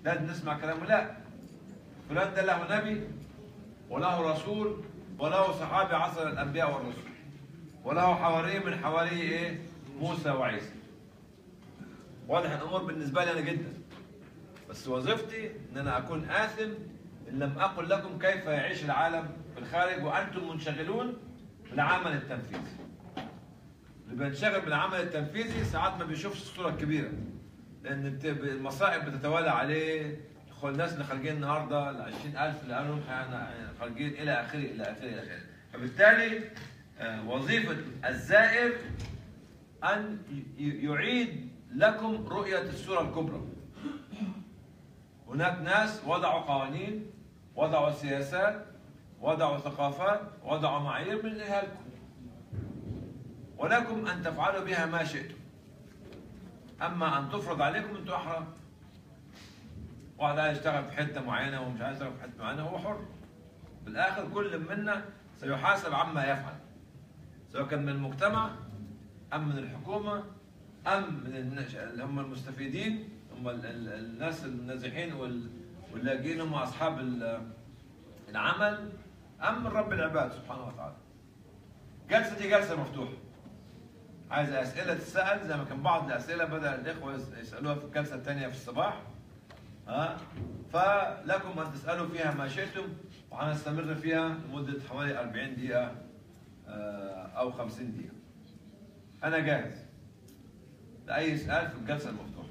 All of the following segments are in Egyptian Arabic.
لازم نسمع كلامه لا فلان ده له نبي وله رسول وله صحابي عصر الانبياء والرسل وله حواري من حواري ايه موسى وعيسى واضح الامور بالنسبه لي انا جدا بس وظيفتي ان انا اكون اثم ان لم اقل لكم كيف يعيش العالم في الخارج وانتم منشغلون بالعمل التنفيذي اللي بينشغل بالعمل التنفيذي ساعات ما بيشوفش الصوره الكبيره لان بت- المصائب بتتوالى عليه خل- الناس اللي خارجين النهارده ال 20000 اللي قالوا احنا خارجين الى اخره الى اخره الى اخره فبالتالي آه، وظيفه الزائر ان ي- يعيد لكم رؤيه الصوره الكبرى هناك ناس وضعوا قوانين وضعوا سياسات وضعوا ثقافات وضعوا معايير من لكم ولكم ان تفعلوا بها ما شئتم اما ان تفرض عليكم انتم احرار واحد عايز يشتغل في حته معينه ومش عايز يشتغل في حته معينه هو حر بالاخر كل منا سيحاسب عما يفعل سواء كان من المجتمع ام من الحكومه ام من الناس اللي هم المستفيدين هم ال- ال- الناس النازحين وال- واللاجئين هم اصحاب ال- العمل ام من رب العباد سبحانه وتعالى جلسه دي جلسه مفتوحه عايز اسئله تسال زي ما كان بعض الاسئله بدا الاخوه يس- يسالوها في الجلسه الثانيه في الصباح ها فلكم ان تسالوا فيها ما شئتم وهنستمر فيها لمده حوالي 40 دقيقه آه، او 50 دقيقه انا جاهز لاي سؤال في الجلسه المفتوحه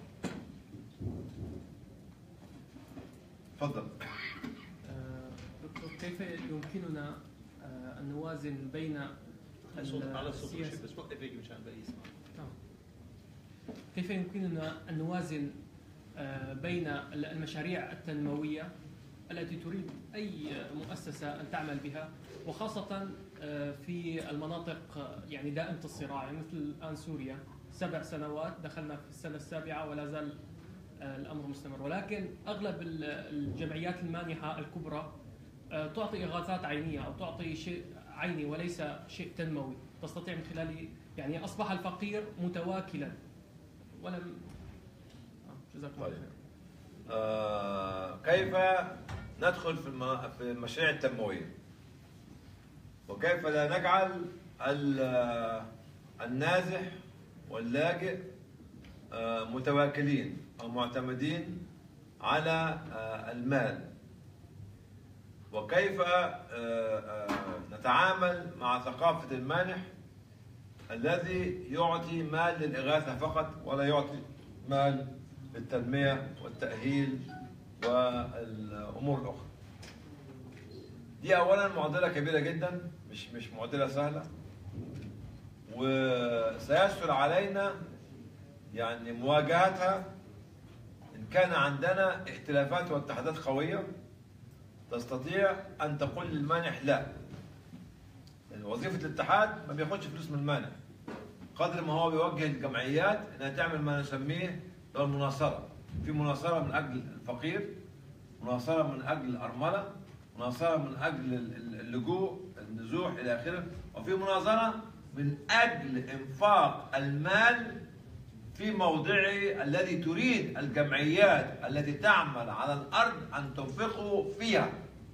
تفضل آه، دكتور كيف يمكننا آه، أن نوازن بين صوتك على الصوت السياسة شوي بس وقف هيك مشان الباقي يسمع نعم. كيف يمكننا أن نوازن آه، بين المشاريع التنموية التي تريد أي مؤسسة أن تعمل بها وخاصة آه، في المناطق آه، يعني دائمة الصراع يعني مثل الآن سوريا سبع سنوات دخلنا في السنة السابعة ولا زال آه، الأمر مستمر ولكن أغلب ال- الجمعيات المانحة الكبرى آه، تعطي إغاثات عينية أو تعطي شيء عيني وليس شيء تنموي تستطيع من خلاله يعني أصبح الفقير متواكلا ولم آه، جزاكم الله طيب. خير آه، كيف ندخل في الم- في المشاريع التنمويه وكيف لا نجعل ال- النازح واللاجئ آه، متواكلين او معتمدين على آه، المال وكيف آه، آه، نتعامل مع ثقافه المانح الذي يعطي مال للإغاثة فقط ولا يعطي مال للتنمية والتأهيل والأمور الأخرى دي أولا معضلة كبيرة جدا مش مش معضلة سهلة وسيسهل علينا يعني مواجهتها إن كان عندنا ائتلافات واتحادات قوية تستطيع أن تقول للمانح لا لأن وظيفة الاتحاد ما بياخدش فلوس من المانح قدر ما هو بيوجه الجمعيات انها تعمل ما نسميه اللي هو المناصره في مناصره من اجل الفقير مناصره من اجل الارمله مناصره من اجل ال- ال- اللجوء النزوح الى اخره وفي مناظره من اجل انفاق المال في موضعه الذي تريد الجمعيات التي تعمل على الارض ان تنفقه فيها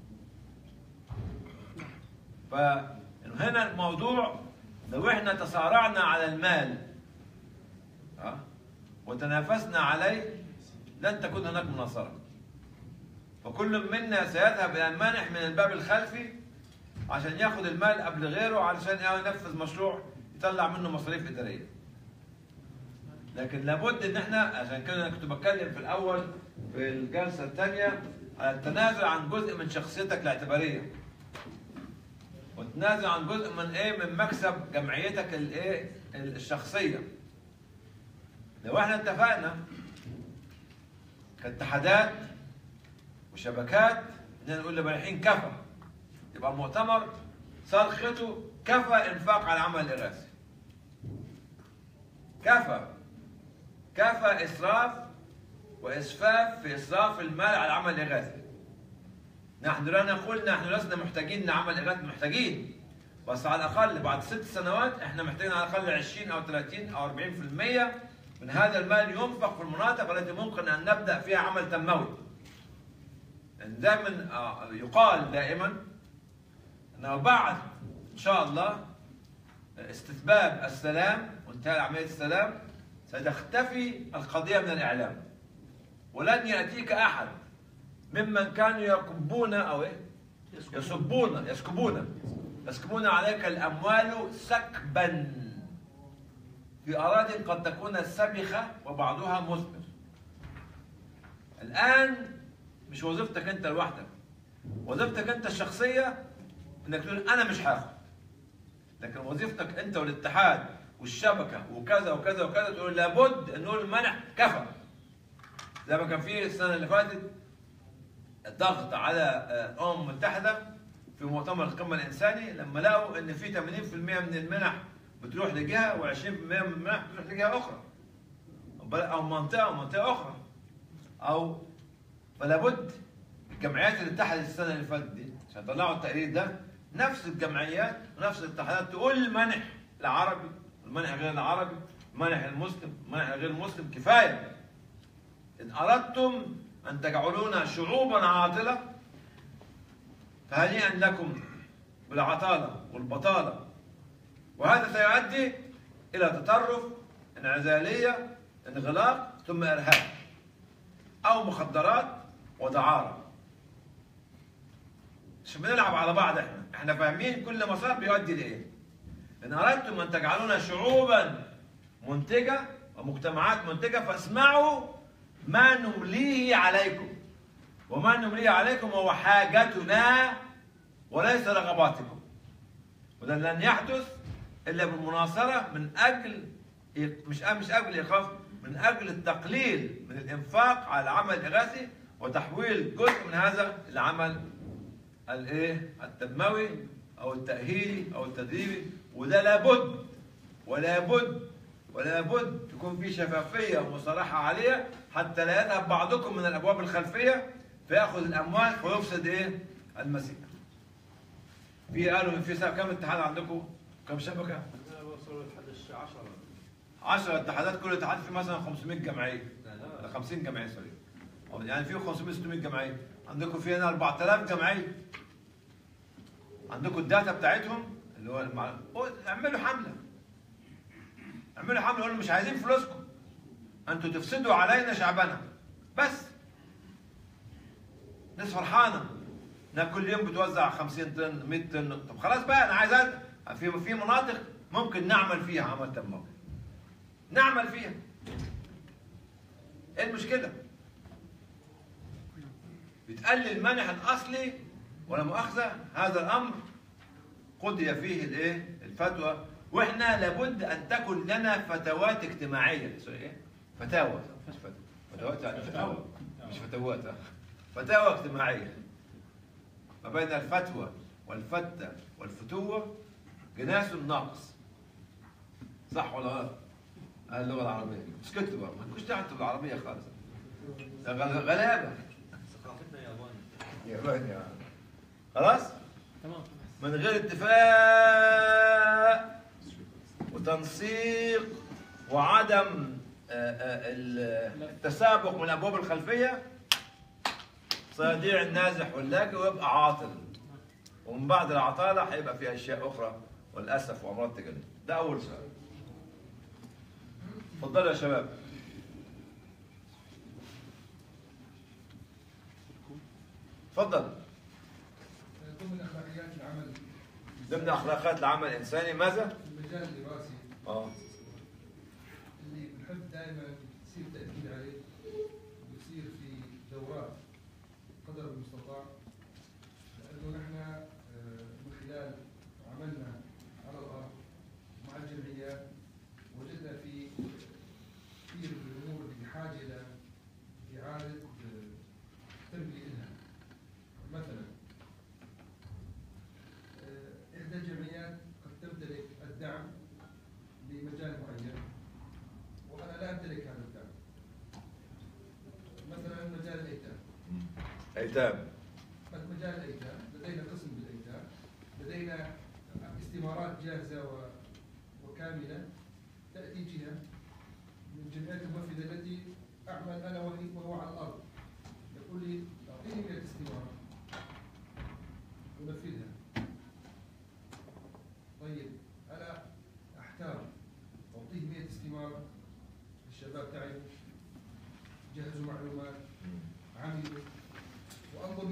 فهنا الموضوع لو احنا تصارعنا على المال ها وتنافسنا عليه لن تكون هناك مناصرة فكل منا سيذهب إلى المانح من الباب الخلفي عشان ياخد المال قبل غيره علشان ينفذ مشروع يطلع منه مصاريف إدارية لكن لابد ان احنا عشان كده انا كنت بتكلم في الاول في الجلسه الثانيه على التنازل عن جزء من شخصيتك الاعتباريه وتنازل عن جزء من ايه من مكسب جمعيتك الايه الشخصيه لو احنا اتفقنا كاتحادات وشبكات ان نقول لبارحين كفى يبقى المؤتمر صرخته كفى انفاق على العمل الاغاثي كفى كفى اسراف واسفاف في اسراف المال على العمل الاغاثي نحن لا نقول نحن لسنا محتاجين لعمل اغاثي محتاجين بس على الاقل بعد ست سنوات احنا محتاجين على الاقل 20 او 30 او 40% من هذا المال ينفق في المناطق التي ممكن ان نبدا فيها عمل تنموي دائما آه، يقال دائما انه بعد ان شاء الله استتباب السلام وانتهاء عمليه السلام ستختفي القضيه من الاعلام ولن ياتيك احد ممن كانوا يكبون او ايه يصبون يسكبون يسكبون عليك الاموال سكبا في اراض قد تكون سبخه وبعضها مثمر الان مش وظيفتك انت لوحدك وظيفتك انت الشخصيه انك تقول انا مش هاخد لكن وظيفتك انت والاتحاد والشبكه وكذا وكذا وكذا تقول لابد ان نقول المنع كفى زي ما كان في السنه اللي فاتت ضغط على آه، الامم المتحده في مؤتمر القمه الانساني لما لقوا ان في 80% من المنح بتروح لجهه و20% من المنح بتروح لجهه اخرى او منطقه ومنطقه اخرى او فلا بد الجمعيات اللي اتحدت السنه اللي فاتت دي عشان يطلعوا التقرير ده نفس الجمعيات ونفس الاتحادات تقول المنح العربي المنح غير العربي المنح المسلم المنح غير المسلم كفايه ان اردتم ان تجعلونا شعوبا عاطله فهنيئا لكم بالعطاله والبطاله وهذا سيؤدي الى تطرف انعزاليه انغلاق ثم ارهاب او مخدرات ودعاره مش بنلعب على بعض احنا احنا فاهمين كل مسار بيؤدي لايه ان اردتم ان تجعلونا شعوبا منتجه ومجتمعات منتجه فاسمعوا ما نمليه عليكم وما نمليه عليكم هو حاجتنا وليس رغباتكم وده لن يحدث الا بالمناصره من اجل مش مش اجل الايقاف من اجل التقليل من الانفاق على العمل الاغاثي وتحويل جزء من هذا العمل الايه التنموي او التاهيلي او التدريبي وده لابد ولا بد ولا بد تكون في شفافيه ومصالحه عاليه حتى لا يذهب بعضكم من الابواب الخلفيه فياخذ الاموال ويفسد ايه المسيح في قالوا في سبب كم اتحاد عندكم كم شبكه وصلوا لحد 10 10 اتحادات كل اتحاد فيه مثلا 500 جمعيه ولا 50 جمعيه سوري يعني فيه 500 600 جمعيه عندكم في هنا 4000 جمعيه عندكم الداتا بتاعتهم اللي هو المع... هو اعملوا حمله اعملوا حمله قولوا مش عايزين فلوسكم انتوا تفسدوا علينا شعبنا بس ناس فرحانه انها كل يوم بتوزع 50 طن 100 طن طب خلاص بقى انا عايز أد- في في مناطق ممكن نعمل فيها عمل تنموي نعمل فيها ايه المشكله بتقلل المنح الاصلي ولا مؤاخذه هذا الامر قضي فيه الايه الفتوى واحنا لابد ان تكن لنا فتوات اجتماعيه سوري ايه فتاوى مش فتوى فتوات يعني فتاوى مش فتوات آه. فتاوى اجتماعيه ما بين الفتوى والفتة والفتوة جناس ناقص صح ولا غلط؟ هذه اللغة العربية اسكتوا بقى ما تكونش تعتوا بالعربية خالص ده غل- غلابة ثقافتنا ياباني ياباني يا خلاص؟ تمام من غير اتفاق وتنسيق وعدم آه، آه، ال- التسابق من الابواب الخلفيه سيضيع النازح واللاقي ويبقى عاطل ومن بعد العطاله هيبقى في اشياء اخرى والاسف وامراض تجنن ده اول سؤال اتفضلوا يا شباب اتفضل ضمن اخلاقيات العمل ضمن اخلاقيات العمل الانساني ماذا؟ في المجال الدراسي اه اللي بنحب دائما يصير تاكيد عليه ويصير في دورات قدر المستطاع لانه نحن آه، من خلال عملنا على الارض مع الجمعيات وجدنا في كثير من الامور اللي بحاجه الى اعاده آه، تنبيه لها مثلا آه، إحدى الجمعيات قد تمتلك الدعم لمجال معين وأنا لا أمتلك هذا الدعم مثلا مجال الأيتام ايتام مجال الأيتام لدينا قسم بالأيتام لدينا استمارات جاهزة و- وكاملة تأتي جهة من الجمعيات المنفذة التي أعمل أنا وهي وهو على الأرض يقول لي أعطيني من الاستمارات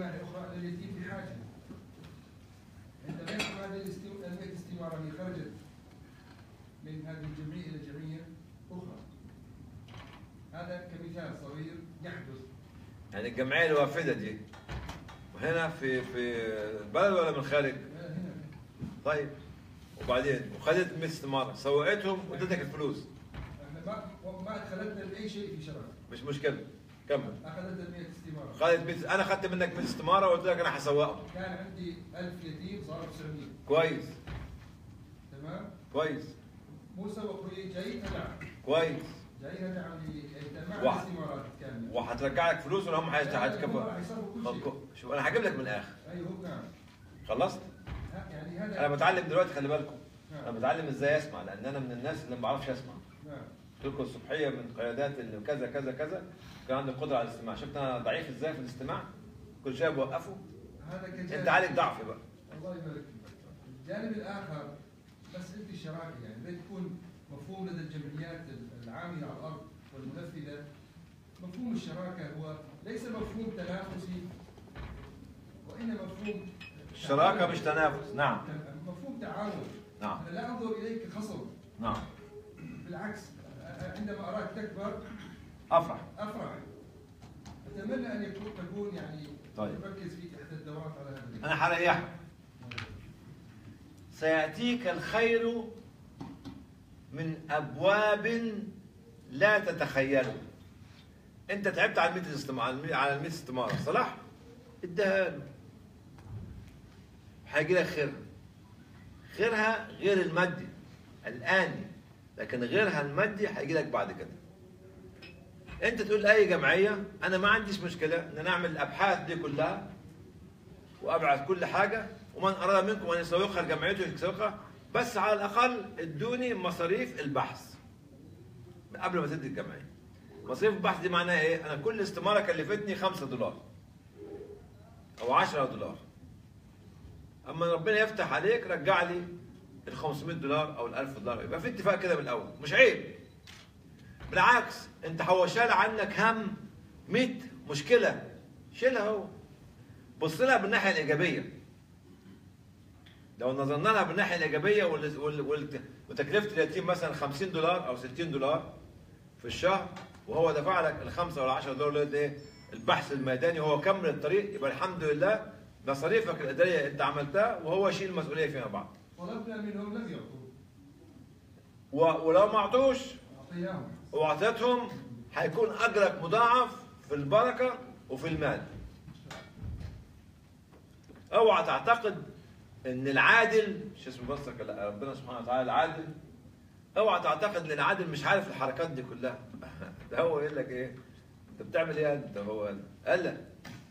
ناحيه اخرى ان اليتيم بحاجه عندما يكون هذه الاستم- المئة استماره هي خرجت من هذه الجمعيه الى جمعيه اخرى هذا كمثال صغير يحدث يعني الجمعيه الوافده دي هنا في في البلد ولا من الخارج؟ هنا هنا طيب وبعدين وخدت 100 استماره سوقتهم وادتك الفلوس احنا ما ما ادخلتنا باي شيء في شراكه مش مشكله كمل اخذتنا 100 استماره خدت 100 انا خدت منك 100 استماره وقلت لك انا هسوقهم كان عندي 1000 يتيم صاروا 900 كويس تمام كويس مو سوق هي جاي دعم كويس جاي دعم للايتام مع واحد. الاستمارات كامله وهترجع لك فلوس ولا هم لا، لا، هم راح هيتكفوا يصرفوا كل طب شيء كو- شوف انا هجيب لك من الاخر ايوه نعم خلصت ها- يعني هذا انا بتعلم دلوقتي خلي بالكم انا نعم بتعلم ازاي اسمع لان انا من الناس اللي ما بعرفش اسمع نعم قلت لكم الصبحيه من قيادات اللي كذا كذا كذا كان عندي القدره على الاستماع شفت انا ضعيف ازاي في الاستماع كل شويه بوقفه هذا كجانب انت عليك ضعف بقى الله يبارك فيك الجانب الاخر مساله الشراكه يعني بدها تكون مفهوم لدى الجمعيات العامله على الارض والمنفذه مفهوم الشراكه هو ليس مفهوم تنافسي وانما مفهوم الشراكه مش تنافس نعم مفهوم تعاون نعم انا لا انظر اليك كخصم نعم بالعكس أ- عندما اراك تكبر افرح افرح اتمنى ان يكون تكون يعني طيب. تركز في احدى الدورات على هذا انا حريحك سياتيك الخير من ابواب لا تتخيله انت تعبت على الميت استمارة على الميت استمارة صلاح اديها له هيجي لك خيرها خيرها غير المادي الآني لكن غيرها المادي هيجي لك بعد كده انت تقول لاي جمعيه انا ما عنديش مشكله ان انا اعمل الابحاث دي كلها وابعث كل حاجه ومن اراد منكم ان يسوقها لجمعيته يسوقها بس على الاقل ادوني مصاريف البحث قبل ما تدي الجمعيه مصاريف البحث دي معناها ايه؟ انا كل استماره كلفتني 5 دولار او 10 دولار اما ربنا يفتح عليك رجع لي ال 500 دولار او ال 1000 دولار يبقى في اتفاق كده من الاول مش عيب بالعكس انت حوشال عنك هم 100 مشكله شيلها هو بص لها بالناحيه الايجابيه لو نظرنا لها بالناحيه الايجابيه وال- وال- وال- وتكلفه اليتيم مثلا 50 دولار او 60 دولار في الشهر وهو دفع لك الخمسه ولا 10 دولار اللي ايه البحث الميداني وهو كمل الطريق يبقى الحمد لله مصاريفك الاداريه انت عملتها وهو يشيل المسؤوليه فيما بعد طلبنا منهم لم يعطوا و- ولو ما اعطوش اعطيناهم واعطيتهم هيكون اجرك مضاعف في البركه وفي المال اوعى تعتقد ان العادل مش اسمه بصك لا ربنا سبحانه وتعالى العادل اوعى تعتقد ان العادل مش عارف الحركات دي كلها ده هو يقول لك ايه انت بتعمل ايه انت هو قال لك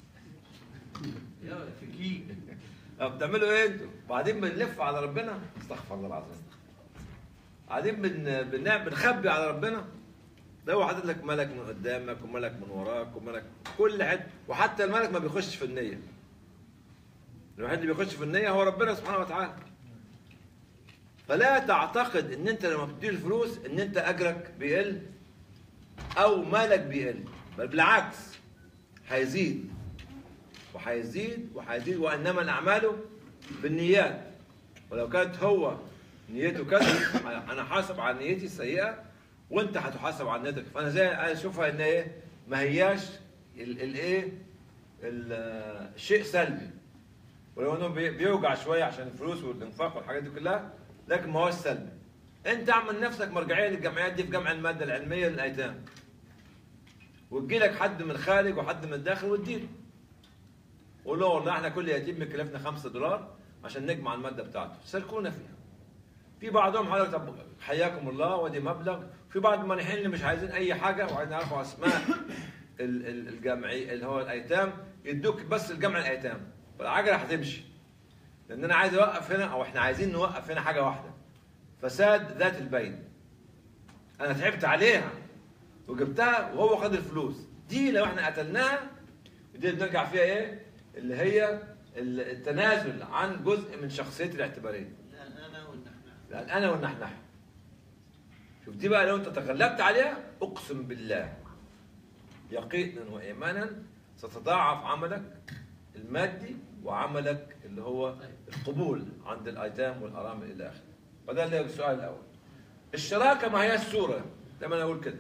يا فكيك طب بتعملوا ايه انتوا؟ وبعدين بنلف على ربنا استغفر الله العظيم. قاعدين بن بن- بنخبي على ربنا ده هو حاطط لك ملك من قدامك وملك من وراك وملك كل حته وحتى الملك ما بيخشش في النيه. الوحيد اللي بيخش في النيه هو ربنا سبحانه وتعالى. فلا تعتقد ان انت لما بتدير الفلوس ان انت اجرك بيقل او مالك بيقل بل بالعكس هيزيد وهيزيد وهيزيد وانما الاعمال بالنيات ولو كانت هو نيته كذا انا حاسب على نيتي السيئه وانت هتحاسب على نيتك فانا زي انا اشوفها ان ايه ما هياش الايه الشيء سلبي ولو انه بي- بيوجع شويه عشان الفلوس والانفاق والحاجات دي كلها لكن ما هوش سلبي انت اعمل نفسك مرجعيه للجمعيات دي في جمع الماده العلميه للايتام وتجي لك حد من الخارج وحد من الداخل وتديله قول له والله احنا كل يتيم مكلفنا 5 دولار عشان نجمع الماده بتاعته سلكونا فيها في بعضهم حضرتك طب حياكم الله ودي مبلغ في بعض المانحين اللي مش عايزين اي حاجه وعايزين يعرفوا اسماء ال- ال- الجمعي اللي هو الايتام يدوك بس الجمع الايتام والعجله هتمشي لان انا عايز اوقف هنا او احنا عايزين نوقف هنا حاجه واحده فساد ذات البين انا تعبت عليها وجبتها وهو خد الفلوس دي لو احنا قتلناها دي بنرجع فيها ايه اللي هي ال- التنازل عن جزء من شخصيتي الاعتباريه الان انا والنحنح لان انا والنحنح شوف دي بقى لو انت تغلبت عليها اقسم بالله يقينا وايمانا ستضاعف عملك المادي وعملك اللي هو القبول عند الايتام والارامل الى اخره فده اللي هو السؤال الاول الشراكه ما هي الصوره دايما أنا اقول كده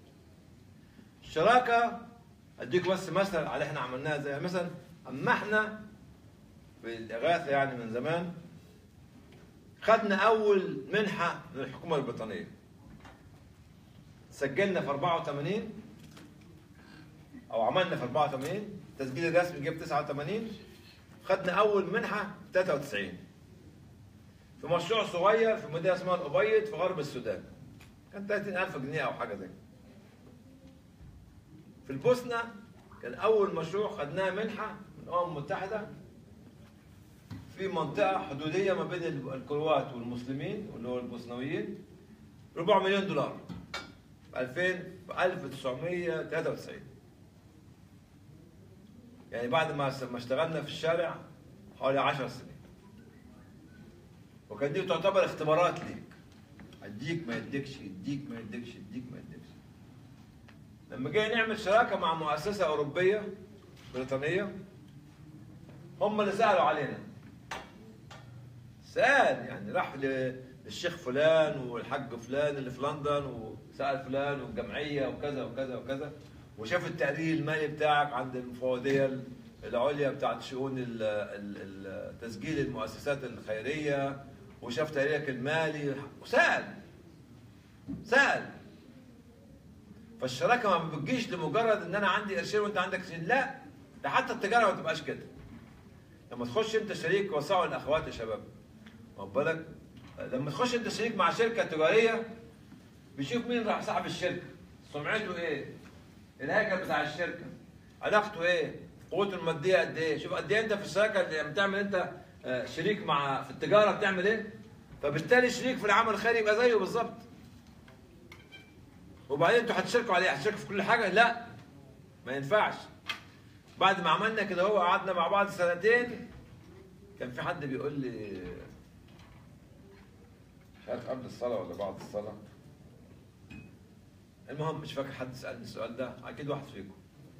الشراكه اديك بس مثل على اللي احنا عملناها زي مثلا اما احنا في الاغاثه يعني من زمان خدنا اول منحه من الحكومه البريطانيه سجلنا في 84 او عملنا في 84 تسجيل الرسمي جاب 89 خدنا اول منحه 93 في مشروع صغير في مدينه اسمها الابيض في غرب السودان كان 30000 جنيه او حاجه زي كده في البوسنه كان اول مشروع خدناه منحه من الامم المتحده في منطقه حدوديه ما بين الكروات والمسلمين واللي هو البوسنويين 4 مليون دولار في 2000 في 1993 يعني بعد ما ما اشتغلنا في الشارع حوالي 10 سنين وكان دي تعتبر اختبارات ليك اديك ما يديكش يديك ما يديكش يديك ما يديكش لما جينا نعمل شراكه مع مؤسسه اوروبيه بريطانيه هم اللي سالوا علينا سال يعني راح ل- للشيخ فلان والحاج فلان اللي في لندن وسال فلان والجمعيه وكذا وكذا وكذا وشاف التقرير المالي بتاعك عند المفوضيه العليا بتاعت شؤون ال- ال- ال- تسجيل المؤسسات الخيريه وشاف تقريرك المالي وسال سال فالشراكه ما بتجيش لمجرد ان انا عندي قرشين وانت عندك قرشين لا ده حتى التجاره ما تبقاش كده لما تخش انت شريك وسعوا الاخوات يا شباب واخد بالك لما تخش انت شريك مع شركه تجاريه بيشوف مين راح صاحب الشركه سمعته ايه الهيكل بتاع الشركه علاقته ايه قوته الماديه قد ايه شوف قد ايه انت في الشراكه اللي لما تعمل انت آه، شريك مع في التجاره بتعمل ايه فبالتالي شريك في العمل الخيري يبقى زيه بالظبط وبعدين انتوا هتشاركوا عليه هتشاركوا في كل حاجه لا ما ينفعش بعد ما عملنا كده هو قعدنا مع بعض سنتين كان في حد بيقول لي مش عارف قبل الصلاه ولا بعد الصلاه المهم مش فاكر حد سالني السؤال ده اكيد واحد فيكم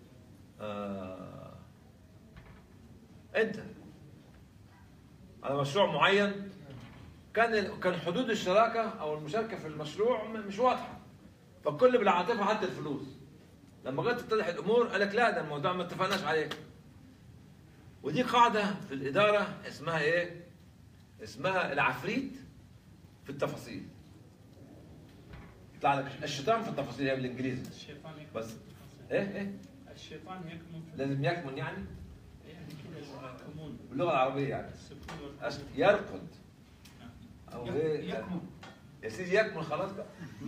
آه انت على مشروع معين كان ال- كان حدود الشراكه او المشاركه في المشروع م- مش واضحه فالكل بالعاطفه حط الفلوس لما جت تتضح الامور قال لك لا ده الموضوع ما اتفقناش عليه ودي قاعده في الاداره اسمها ايه؟ اسمها العفريت في التفاصيل يطلع لك الشيطان في التفاصيل هي بالانجليزي الشيطان يكمن بس ايه ايه الشيطان يكمن في لازم يكمن يعني يعني كذا كمون باللغه العربيه يعني السكون أش- والكمون. يرقد او ايه يكمن. يا سيدي يكمن خلاص بقى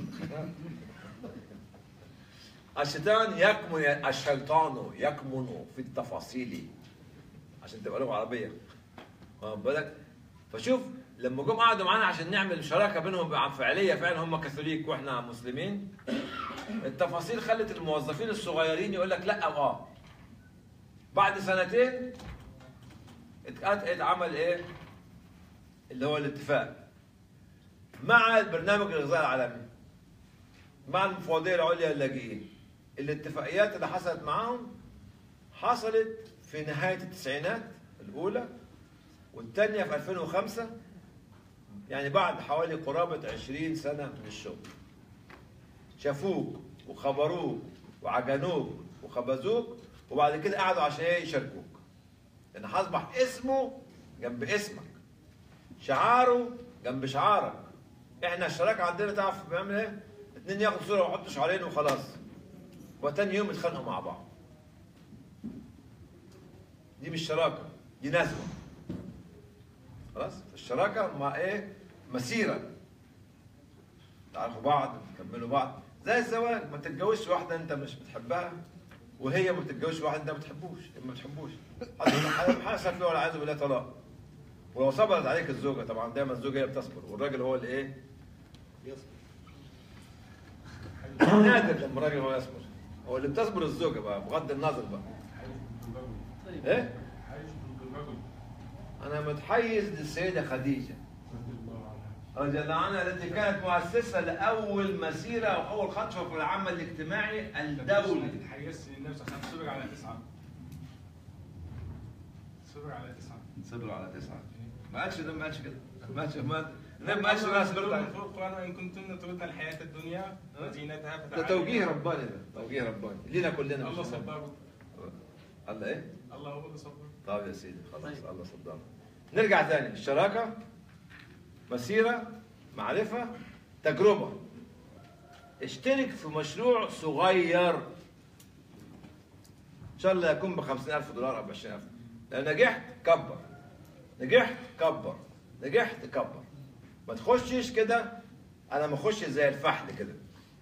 الشيطان يكمن الشيطان يكمن في التفاصيل عشان تبقى لغه عربيه واخد بالك فشوف لما جم قعدوا معانا عشان نعمل شراكه بينهم فعليه فعلا هم كاثوليك واحنا مسلمين التفاصيل خلت الموظفين الصغيرين يقول لك لا واه بعد سنتين اتقت- اتعمل ايه اللي هو الاتفاق مع البرنامج الغذائي العالمي مع المفوضيه العليا للاجئين الاتفاقيات اللي حصلت معاهم حصلت في نهايه التسعينات الاولى والثانيه في 2005 يعني بعد حوالي قرابه 20 سنه من الشغل شافوك وخبروك وعجنوك وخبزوك وبعد كده قعدوا عشان إيه؟ يشاركوك لان هصبح اسمه جنب اسمك شعاره جنب شعارك احنا الشراكه عندنا تعرف بنعمل ايه؟ اتنين ياخدوا صوره ويحطوا شعارين وخلاص وتاني يوم يتخانقوا مع بعض دي مش شراكه دي نزوه خلاص الشراكه مع ايه؟ مسيره تعرفوا بعض تكملوا بعض زي الزواج ما تتجوزش واحده انت مش بتحبها وهي ما بتتجوزش واحد انت ما بتحبوش ما بتحبوش حصل حصل فيه والعياذ بالله طلاق ولو صبرت عليك الزوجه طبعا دايما الزوجه هي بتصبر والراجل هو اللي ايه؟ نادر لما الراجل هو يصبر هو اللي بتصبر الزوجه بقى بغض النظر بقى طيب ايه؟ انا متحيز للسيده خديجه رضي الله عنها التي كانت مؤسسه لاول مسيره او اول خطوه في العمل الاجتماعي الدولي تحيزت للنفس عشان تسبق على تسعه صفر على تسعة صبر على تسعة ما قالش ده ما قالش كده ما قالش ما ده ما قالش انا صبرت على المفروض قالوا إن كنتن تردن الحياة الدنيا وزينتها ده فتعالين توجيه رباني ده توجيه رباني لينا كلنا الله مش لنا. صبره الله ايه؟ الله هو اللي صبره طيب يا سيدي خلاص طيب. الله صدقنا نرجع تاني الشراكة مسيرة معرفة تجربة اشترك في مشروع صغير ان شاء الله يكون ب 50000 دولار او ب 20000 لو نجحت كبر نجحت كبر نجحت كبر ما تخشش كده انا ما اخش زي الفحل كده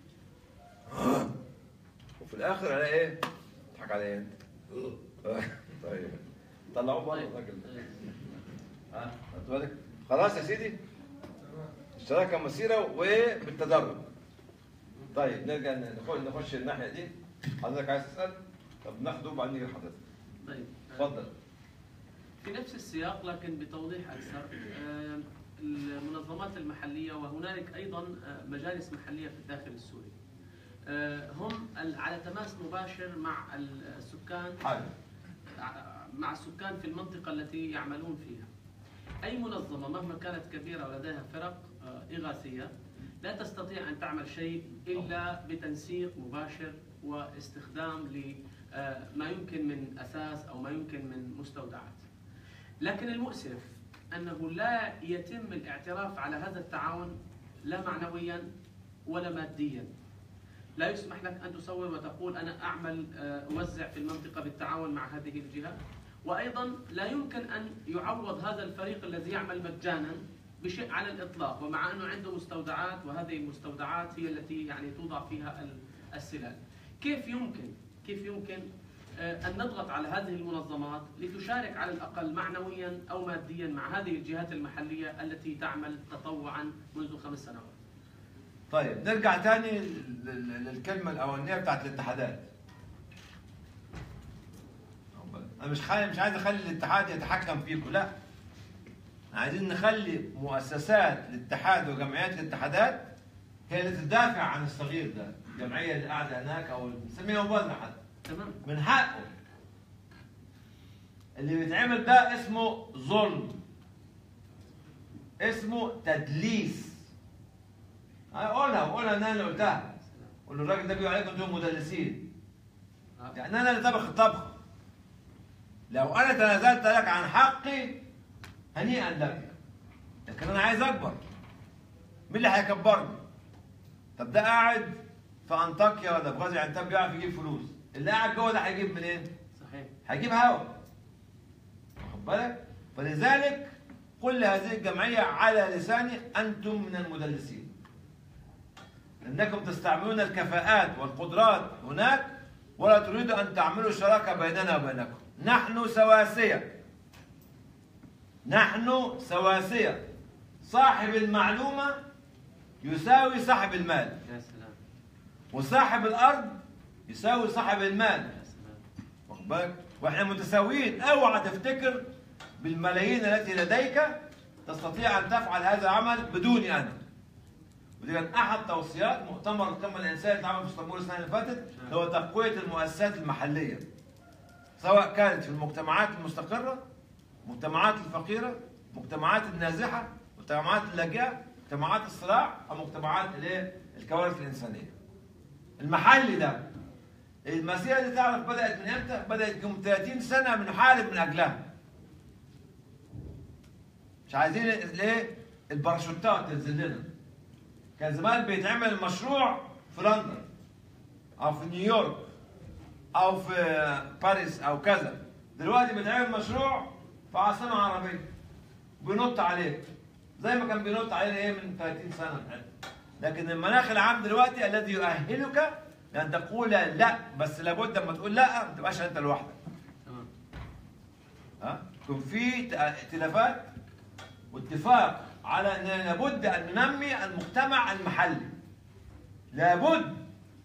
وفي الاخر الاقي ايه؟ تضحك عليا انت طيب طلعوه بره الراجل ده ها خدت بالك خلاص يا سيدي الشراكه مسيره وبالتدرج طيب نرجع نخش نخش الناحيه دي حضرتك عايز تسال طب ناخده وبعدين نيجي لحضرتك طيب اتفضل في نفس السياق لكن بتوضيح اكثر آه، المنظمات المحليه وهنالك ايضا آه، مجالس محليه في الداخل السوري آه، هم ال- على تماس مباشر مع السكان حاجه مع السكان في المنطقة التي يعملون فيها أي منظمة مهما كانت كبيرة ولديها فرق آه، إغاثية لا تستطيع أن تعمل شيء إلا بتنسيق مباشر واستخدام لما يمكن من أساس أو ما يمكن من مستودعات لكن المؤسف أنه لا يتم الاعتراف على هذا التعاون لا معنويا ولا ماديا لا يسمح لك ان تصور وتقول انا اعمل آه، اوزع في المنطقه بالتعاون مع هذه الجهه وايضا لا يمكن ان يعوض هذا الفريق الذي يعمل مجانا بشيء على الاطلاق ومع انه عنده مستودعات وهذه المستودعات هي التي يعني توضع فيها ال- السلال. كيف يمكن كيف يمكن آه، ان نضغط على هذه المنظمات لتشارك على الاقل معنويا او ماديا مع هذه الجهات المحليه التي تعمل تطوعا منذ خمس سنوات. طيب نرجع تاني لل- للكلمه الاولانيه بتاعت الاتحادات انا مش خالي مش عايز اخلي الاتحاد يتحكم فيكم لا عايزين نخلي مؤسسات الاتحاد وجمعيات الاتحادات هي اللي تدافع عن الصغير ده الجمعيه اللي قاعده هناك او نسميها مبادره حتى تمام؟ من حقه اللي بيتعمل ده اسمه ظلم اسمه تدليس قولها قولها ان انا اللي قلتها قول له الراجل ده بيقول عليكم انتم مدلسين يعني انا اللي طبخ الطبخ لو انا تنازلت لك عن حقي هنيئا لك لكن انا عايز اكبر مين اللي هيكبرني؟ طب ده قاعد في انطاكيا ولا في غازي عنتاب بيعرف يجيب فلوس اللي قاعد جوه ده هيجيب منين؟ صحيح هيجيب هوا واخد بالك فلذلك قل هذه الجمعية على لساني أنتم من المدلسين إنكم تستعملون الكفاءات والقدرات هناك ولا تريدوا أن تعملوا شراكة بيننا وبينكم نحن سواسية نحن سواسية صاحب المعلومة يساوي صاحب المال يا سلام وصاحب الأرض يساوي صاحب المال يا سلام واخد بالك؟ واحنا متساويين اوعى تفتكر بالملايين التي لديك تستطيع ان تفعل هذا العمل بدوني انا. ودي كانت احد توصيات مؤتمر القمه الانسانيه اللي اتعمل في اسطنبول السنه اللي فاتت هو تقويه المؤسسات المحليه. سواء كانت في المجتمعات المستقره، المجتمعات الفقيره، المجتمعات النازحه، المجتمعات اللاجئه، مجتمعات الصراع او مجتمعات الايه؟ الكوارث الانسانيه. المحلي ده المسيرة دي تعرف بدأت من امتى؟ بدأت يوم 30 سنة بنحارب من أجلها. مش عايزين ليه؟ الباراشوتات تنزل لنا. كان زمان بيتعمل مشروع في لندن أو في نيويورك أو في باريس أو كذا. دلوقتي بيتعمل مشروع في عاصمة عربية. بينط عليه. زي ما كان بينط علينا ايه من 30 سنة. لكن المناخ العام دلوقتي الذي يؤهلك لأن تقول لا بس لابد لما تقول لا ما تبقاش أنت لوحدك. تمام ها؟ يكون في ت- ائتلافات واتفاق على أن لابد أن ننمي المجتمع المحلي. لابد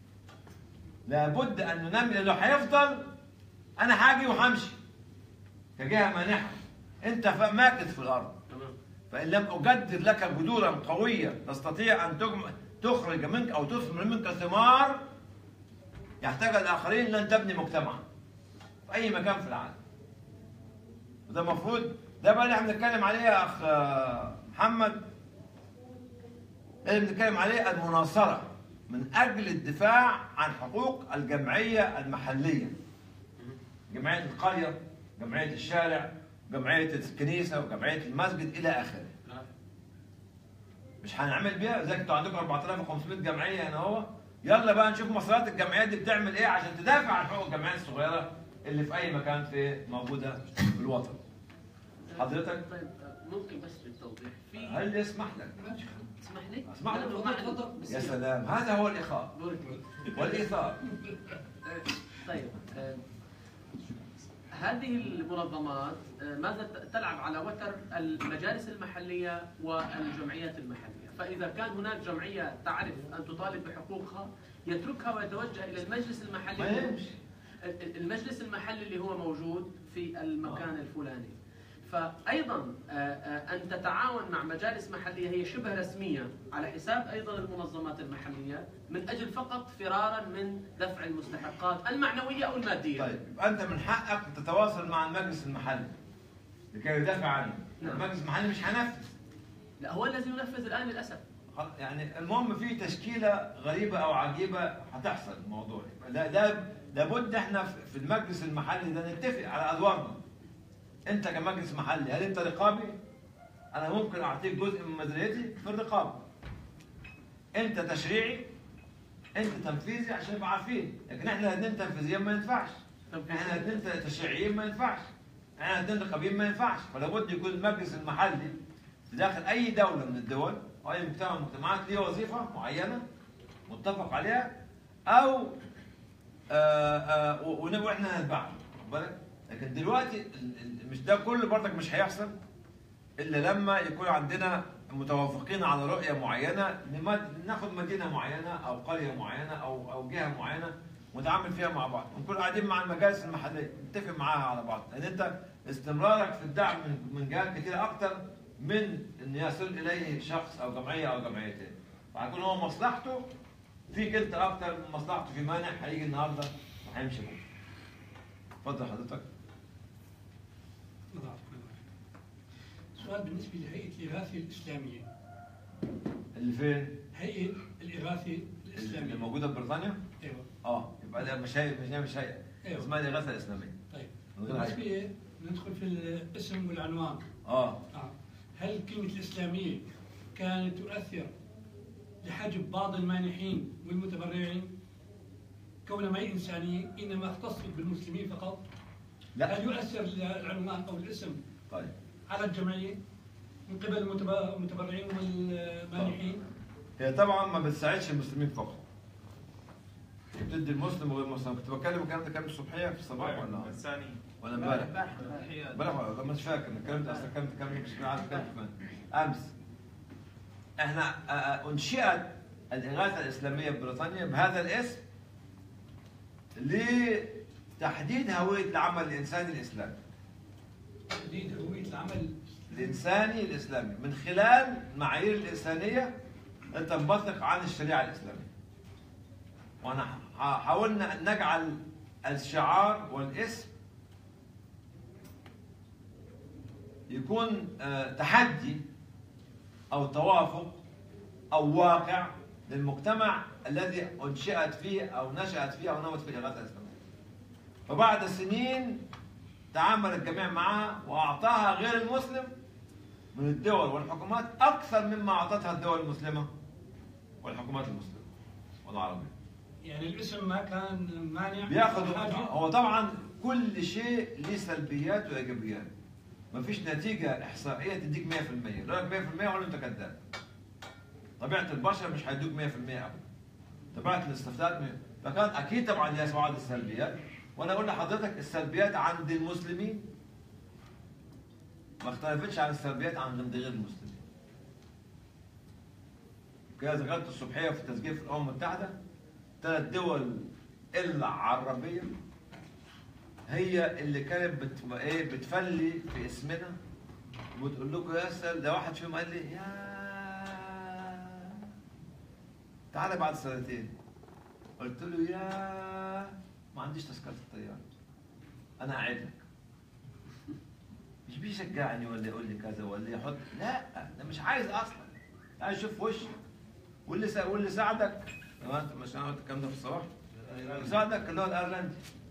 لابد أن ننمي لأنه هيفضل أنا هاجي وهمشي كجهة مانحة. أنت ف- ماكث في الأرض. تمام فإن لم أجدد لك جذورا قوية تستطيع أن تجم- تخرج منك أو تثمر منك ثمار يحتاج الآخرين لن تبني مجتمعا في أي مكان في العالم وده المفروض ده بقى اللي احنا بنتكلم عليه يا اخ آه، محمد اللي بنتكلم عليه المناصره من اجل الدفاع عن حقوق الجمعيه المحليه جمعيه القريه جمعيه الشارع جمعيه الكنيسه وجمعيه المسجد الى اخره مش هنعمل بيها زي انتوا عندكم 4500 جمعيه هنا اهو يلا بقى نشوف مصريات الجمعيات دي بتعمل ايه عشان تدافع عن حقوق الجمعيات الصغيره اللي في اي مكان في موجوده في الوطن حضرتك طيب آه، ممكن بس للتوضيح في هل يسمح لك تسمح لي؟ اسمح لي. لأنه معي- يا سلام هذا هو الاخاء بورك. والايثار طيب آه، هذه المنظمات آه، ماذا ت- تلعب على وتر المجالس المحلية والجمعيات المحلية فإذا كان هناك جمعية تعرف أن تطالب بحقوقها يتركها ويتوجه إلى المجلس ما المحلي يمشي ال- المجلس المحلي اللي هو موجود في المكان الفلاني فايضا آه، آه، ان تتعاون مع مجالس محليه هي شبه رسميه على حساب ايضا المنظمات المحليه من اجل فقط فرارا من دفع المستحقات المعنويه او الماديه. طيب يبقى انت من حقك تتواصل مع المجلس المحلي لكي يدافع عنه نعم. المجلس المحلي مش هينفذ لا هو الذي ينفذ الان للاسف. خلاص، يعني المهم في تشكيله غريبه او عجيبه هتحصل الموضوع لا ده لابد احنا في في المجلس المحلي ده نتفق على ادوارنا انت كمجلس محلي هل انت رقابي انا ممكن اعطيك جزء من ميزانيتي في الرقابه انت تشريعي انت تنفيذي عشان نبقى عارفين لكن احنا الاثنين تنفيذيين ما ينفعش احنا الاثنين تشريعيين ما ينفعش احنا الاثنين رقابيين ما ينفعش فلا بد يكون المجلس المحلي في داخل اي دوله من الدول او اي مجتمع من المجتمعات ليه وظيفه معينه متفق عليها او آه آه و- ون- واحنا هنتبعها واخد بالك لكن دلوقتي ال- ال- مش ده كله برضك مش هيحصل الا لما يكون عندنا متوافقين على رؤيه معينه لمد- ناخد مدينه معينه او قريه معينه او او جهه معينه ونتعامل فيها مع بعض ونكون قاعدين مع المجالس المحليه نتفق معاها على بعض لان انت استمرارك في الدعم من من جهات كتيره اكتر من ان يصل اليه شخص او جمعيه او جمعيتين فهيكون هو مصلحته فيك انت اكتر من مصلحته في مانع هيجي النهارده وهيمشي بكره اتفضل حضرتك سؤال بالنسبة لهيئة الإغاثة الإسلامية اللي فين؟ هيئة الإغاثة اللي الإسلامية موجوده في بريطانيا؟ أيوة اه يبقى ده مش هيئه مش مش هيئه أيوة. اسمها الاغاثه الاسلاميه طيب من غير هيئة. بالنسبة ندخل في الاسم والعنوان اه آه. هل كلمة الإسلامية كانت تؤثر لحجب بعض المانحين والمتبرعين كونها ما هي إنسانية إنما اختصت بالمسلمين فقط لا هل يؤثر العنوان أو الاسم طيب على الجمعية من قبل المتب- المتبرعين والمانحين هي طبعا ما بتساعدش المسلمين فقط هي بتدي المسلم وغير المسلم كنت بتكلم الكلام ده كان الصبحيه في الصباح ولا الثاني ولا امبارح؟ امبارح ولا مش فاكر أنا اتكلمت اصلا كلمت كلام مش عارف اتكلمت كمان امس احنا آه، آه، انشئت الاغاثه الاسلاميه في بريطانيا بهذا الاسم لتحديد هويه العمل الانساني الاسلامي تحديد هوية العمل الانساني الاسلامي من خلال المعايير الانسانيه انت تنبثق عن الشريعه الاسلاميه. وانا ح- حاولنا ان نجعل الشعار والاسم يكون آه، تحدي او توافق او واقع للمجتمع الذي انشئت فيه او نشات فيه او نمت فيه الاغاثه الاسلاميه. فبعد سنين تعامل الجميع معها واعطاها غير المسلم من الدول والحكومات اكثر مما اعطتها الدول المسلمه والحكومات المسلمه والعربيه. يعني الاسم ما كان مانع بياخذوا حاجة. هو طبعا كل شيء له سلبيات وايجابيات. مفيش نتيجه احصائيه تديك 100% لو لك 100% ولا انت كذاب. طبيعه البشر مش هيدوك 100% ابدا. طبيعه الاستفتاءات م- فكان اكيد طبعا ليها بعض السلبيات وانا اقول لحضرتك السلبيات عند المسلمين ما اختلفتش عن السلبيات عند غير المسلمين. كده ذكرت الصبحيه في تسجيل في الامم المتحده ثلاث دول العربيه هي اللي كانت بت... ايه بتفلي في اسمنا وبتقول لكم يا سل ده واحد فيهم قال لي يا تعالى بعد سنتين قلت له يا ما عنديش تذكره الطياره انا قاعد لك بيشجعني ولا يقول لي كذا ولا يحط لا ده مش عايز اصلا عايز اشوف وشي واللي سا... واللي ساعدك لما انت مش انا قلت الكلام ده في الصباح اللي ساعدك اللي هو الايرلندي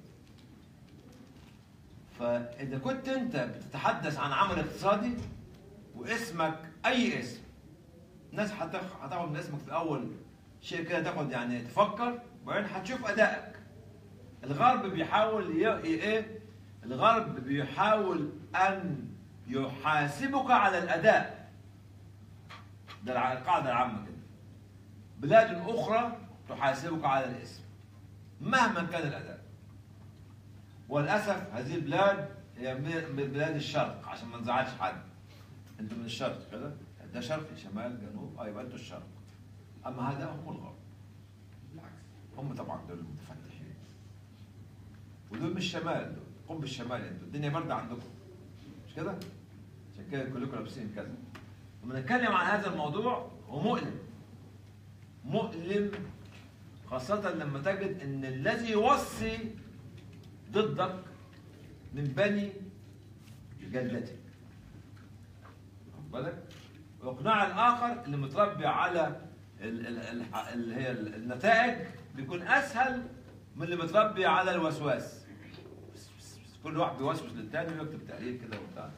فاذا كنت انت بتتحدث عن عمل اقتصادي واسمك اي اسم الناس هتاخ- هتاخد من اسمك في الاول شيء كده تاخد يعني تفكر وبعدين هتشوف ادائك الغرب بيحاول ي... ي- ايه الغرب بيحاول ان يحاسبك على الاداء ده الع- القاعده العامه كده بلاد اخرى تحاسبك على الاسم مهما كان الاداء وللاسف هذه البلاد هي من من بلاد الشرق عشان ما نزعلش حد انتوا من الشرق كده ده شرق شمال جنوب اه يبقى انتوا الشرق اما هذا هم الغرب بالعكس هم طبعا دول المتفتحين ودول مش الشمال دول قطب الشمال انتوا الدنيا برد عندكم مش كده؟ عشان كده كلكم لابسين كذا لما نتكلم عن هذا الموضوع هو مؤلم مؤلم خاصة لما تجد ان الذي يوصي ضدك من بني جلدتك واخد بالك؟ واقناع الاخر اللي متربي على ال- ال- ال- اللي هي النتائج بيكون اسهل من اللي متربي على الوسواس كل واحد بيوسوس للتاني ويكتب تقرير كده وبتاع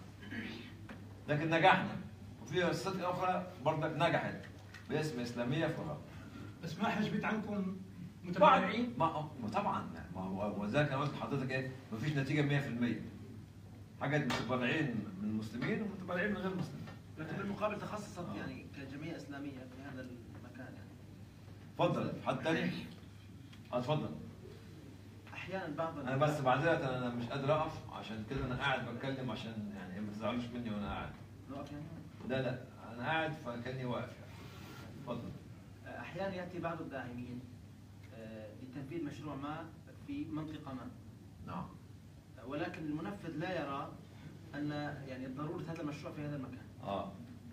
لكن نجحنا وفي قصات اخرى برضك نجحت باسم اسلاميه في الغرب بس ما حجبت عنكم طبعا متبرعين ما ما طبعا ما هو وذلك انا قلت لحضرتك ايه مفيش نتيجه 100% حاجه متبرعين من المسلمين ومتبرعين من غير المسلمين لكن بالمقابل تخصصت يعني كجمعيه اسلاميه في هذا المكان يعني اتفضل حد تاني اه اتفضل احيانا بعض انا بس بعذرك انا مش قادر اقف عشان كده انا قاعد بتكلم عشان يعني ما تزعلوش مني وانا قاعد نقف يعني لا لا انا قاعد فكاني واقف يعني اتفضل احيانا ياتي بعض الداعمين آه، لتنفيذ مشروع ما في منطقه ما نعم ولكن المنفذ لا يرى ان يعني ضروره هذا المشروع في هذا المكان اه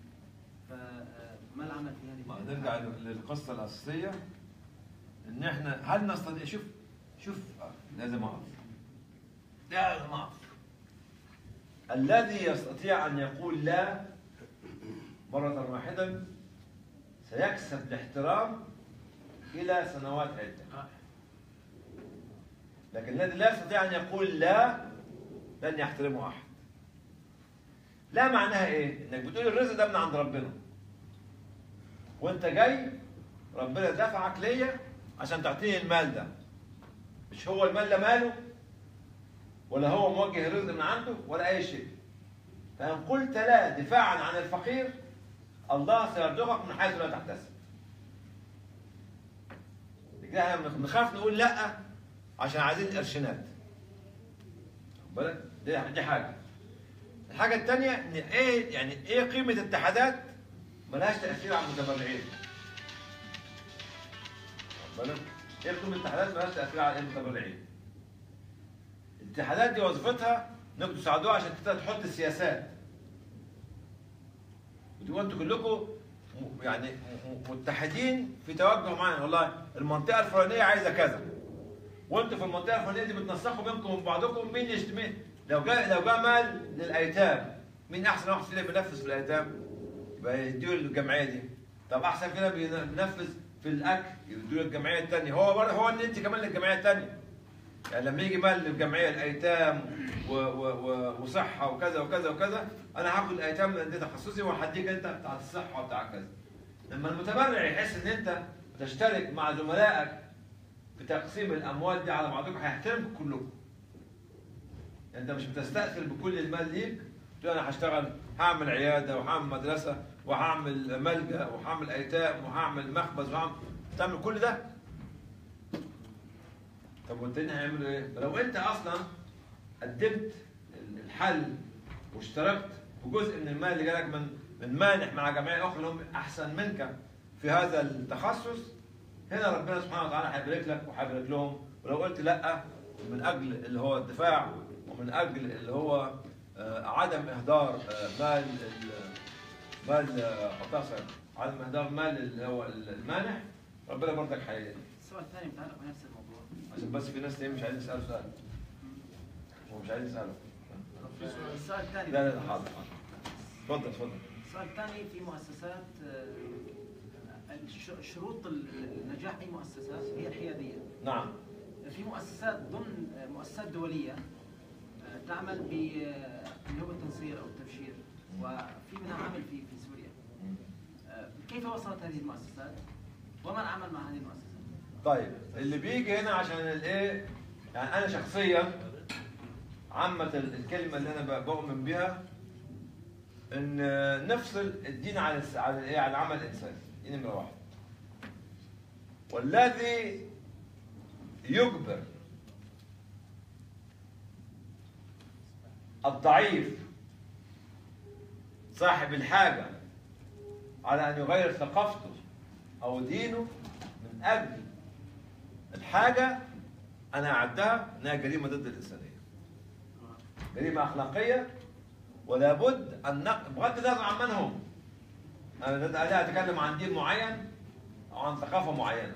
فما العمل في هذه ما نرجع للقصه الاساسيه ان احنا هل نستطيع شوف شوف آه، لازم اقف لازم اقف الذي يستطيع ان يقول لا مرة واحدة سيكسب الاحترام إلى سنوات عدة لكن الذي لا يستطيع أن يقول لا لن يحترمه أحد لا معناها إيه؟ إنك بتقول الرزق ده من عند ربنا وأنت جاي ربنا دفعك ليا عشان تعطيني المال ده مش هو المال ده ماله ولا هو موجه الرزق من عنده ولا أي شيء فإن قلت لا دفاعا عن الفقير الله سيرزقك من حيث لا تحتسب كده احنا بنخاف نقول لا عشان عايزين قرشينات خد بالك دي دي حاجه الحاجه الثانيه ان ايه يعني ايه قيمه اتحادات ملهاش تاثير على المتبرعين خد بالك ايه قيمه الاتحادات ملهاش تاثير على المتبرعين الاتحادات دي وظيفتها انكم تساعدوها عشان تقدر تحط السياسات وتبقوا انتوا كلكم م- يعني م- م- متحدين في توجه معين والله المنطقه الفلانيه عايزه كذا وانتوا في المنطقه الفلانيه دي بتنسقوا بينكم وبين بعضكم مين يشتمي لو جاء لو جاء مال للايتام مين احسن واحد فينا بينفذ في الايتام يبقى يديه للجمعيه دي طب احسن فينا بينفذ في الاكل يديه للجمعيه الثانيه هو برضه هو ان انت كمان للجمعيه الثانيه يعني لما يجي مال للجمعيه الايتام و و و وصحه وكذا وكذا وكذا انا هاخد الايتام لان ده تخصصي وهديك انت بتاع الصحه وبتاع كذا لما المتبرع يحس ان انت تشترك مع زملائك في تقسيم الاموال دي على بعضكم هيحترمكم كلكم انت مش بتستأثر بكل المال ليك تقول انا هشتغل هعمل عياده وهعمل مدرسه وهعمل ملجا وهعمل ايتام وهعمل مخبز وهعمل تعمل كل ده طب والتاني هيعملوا ايه؟ لو انت اصلا قدمت الحل واشتركت بجزء من المال اللي جالك من من مانح مع جمعيه اخرى اللي هم احسن منك في هذا التخصص هنا ربنا سبحانه وتعالى هيبارك لك وهيبارك لهم ولو قلت لا من اجل اللي هو الدفاع ومن اجل اللي هو آه، عدم اهدار آه، مال ال- مال آه، اعتصم عدم اهدار مال اللي هو المانح ربنا برضك هي السؤال الثاني متعلق بنفس الموضوع عشان بس في ناس تاني مش عايزين يسالوا سؤال هو مش عايز يساله السؤال الثاني لا لا حاضر حاضر. تفضل تفضل السؤال الثاني في مؤسسات آه، الش- شروط النجاح اي مؤسسه هي الحياديه نعم في مؤسسات ضمن آه، مؤسسات دوليه آه، تعمل ب آه، اللي هو التنصير او التبشير وفي منها عمل في في سوريا آه، كيف وصلت هذه المؤسسات ومن عمل مع هذه المؤسسات طيب اللي بيجي هنا عشان الايه يعني انا شخصيا عامة ال- الكلمة اللي انا ب- بؤمن بها ان نفصل الدين عن الس- عن الايه عن العمل الانساني دي نمرة واحد والذي يجبر الضعيف صاحب الحاجة على أن يغير ثقافته أو دينه من أجل الحاجة أنا أعدها أنها جريمة ضد الإنسانية جريمة أخلاقية ولا بد أن نق... بغض النظر عن من هم أنا لا أتكلم عن دين معين أو عن ثقافة معينة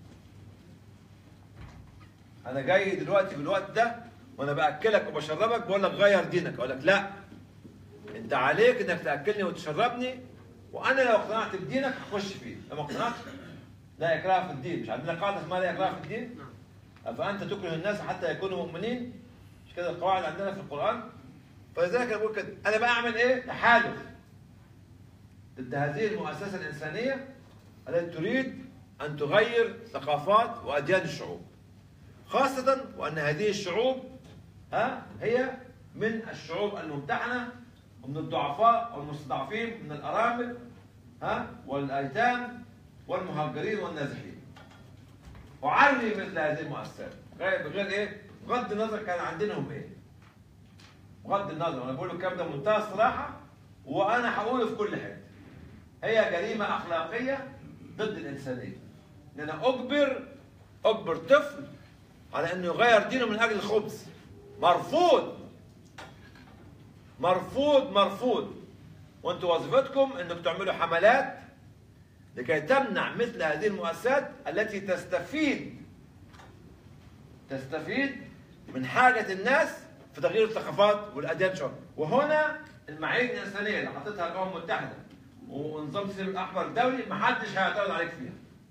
أنا جاي دلوقتي في الوقت ده وأنا بأكلك وبشربك بقول لك غير دينك أقول لك لا أنت عليك إنك تأكلني وتشربني وأنا لو اقتنعت بدينك هخش فيه لو ما اقتنعتش لا إكراه في الدين مش عندنا قاعدة اسمها لا إكراه في الدين أفأنت تكره الناس حتى يكونوا مؤمنين مش كده القواعد عندنا في القرآن فلذلك أنا بقول كده أنا بقى أعمل إيه تحالف ضد هذه المؤسسة الإنسانية التي تريد أن تغير ثقافات وأديان الشعوب خاصة وأن هذه الشعوب ها هي من الشعوب الممتحنة ومن الضعفاء والمستضعفين من الأرامل ها والأيتام والمهاجرين والنازحين وعري مثل هذه المؤسسات غير بغير ايه؟ بغض النظر كان عندهم ايه؟ بغض النظر انا بقول الكلام ده بمنتهى الصراحه وانا هقوله في كل حته. هي جريمه اخلاقيه ضد الانسانيه. ان انا اجبر اجبر طفل على انه يغير دينه من اجل الخبز. مرفوض. مرفوض مرفوض. وانتوا وظيفتكم انكم تعملوا حملات لكي تمنع مثل هذه المؤسسات التي تستفيد تستفيد من حاجة الناس في تغيير الثقافات والأديان شعور وهنا المعايير الإنسانية اللي حطتها الأمم المتحدة ونظام السلم الأحمر الدولي محدش هيعترض عليك فيها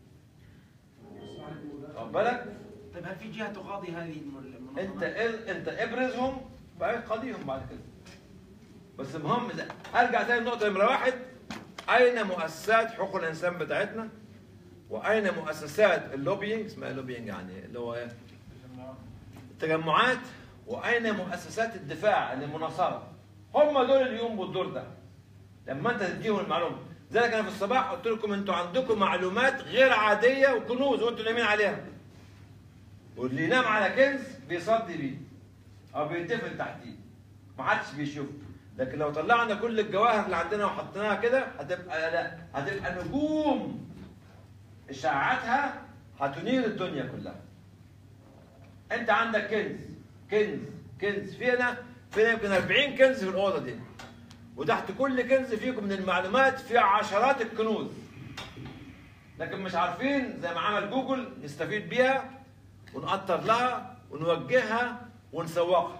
واخد بالك؟ طيب هل في جهه تقاضي هذه الم- انت المنظمات؟ انت ابرزهم بعدين قضيهم بعد كده بس المهم ده ارجع تاني لنقطه نمره واحد اين مؤسسات حقوق الانسان بتاعتنا واين مؤسسات اللوبينج اسمها لوبينج يعني اللي هو ايه التجمعات واين مؤسسات الدفاع المناصره هم دول اللي يقوموا بالدور ده لما انت تديهم المعلومه ذلك انا في الصباح قلت لكم انتوا عندكم معلومات غير عاديه وكنوز وانتوا نايمين عليها واللي ينام على كنز بيصدي بيه او بيتفل تحتيه ما حدش بيشوفه لكن لو طلعنا كل الجواهر اللي عندنا وحطيناها كده هتبقى لا هتبقى نجوم اشاعاتها هتنير الدنيا كلها انت عندك كنز كنز كنز فينا فينا يمكن 40 كنز في الاوضه دي وتحت كل كنز فيكم من المعلومات في عشرات الكنوز لكن مش عارفين زي ما عمل جوجل نستفيد بيها ونقطر لها ونوجهها ونسوقها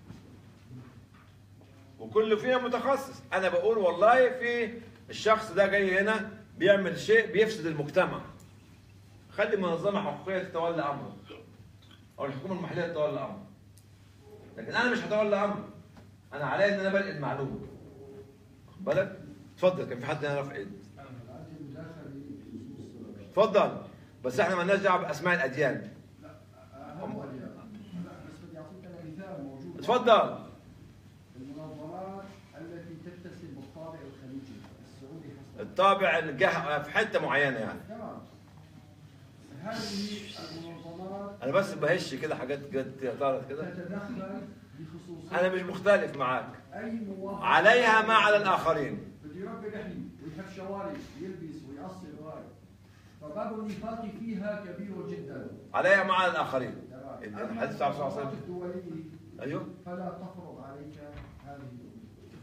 وكل فينا متخصص انا بقول والله في الشخص ده جاي هنا بيعمل شيء بيفسد المجتمع خلي منظمه حقوقيه تتولى امره او الحكومه المحليه تتولى امره لكن انا مش هتولى امره انا عليا ان انا بنقل المعلومه واخد بالك اتفضل كان في حد هنا رافع ايده عندي مداخله بخصوص اتفضل بس احنا مالناش دعوه باسماء الاديان اهم اديان لا بس بدي اعطيك انا مثال موجود اتفضل المنظمات التي تتسم بالطابع الخليجي السعودي حسب الطابع الجه في حته معينه يعني تمام هذه المنظمات انا بس بهش كده حاجات جت طارت كده تتدخل بخصوصية انا مش مختلف معاك اي مواطن عليها ما على الاخرين بده يربي لحم ويحب شوارب ويلبس ويقصر غاية فباب النفاق فيها كبير جدا عليها ما على الاخرين تمام. الحديث أما عن صلى الله عليه المنظمات وسلم الدولية ايوه فلا تفرض عليك هذه الأمور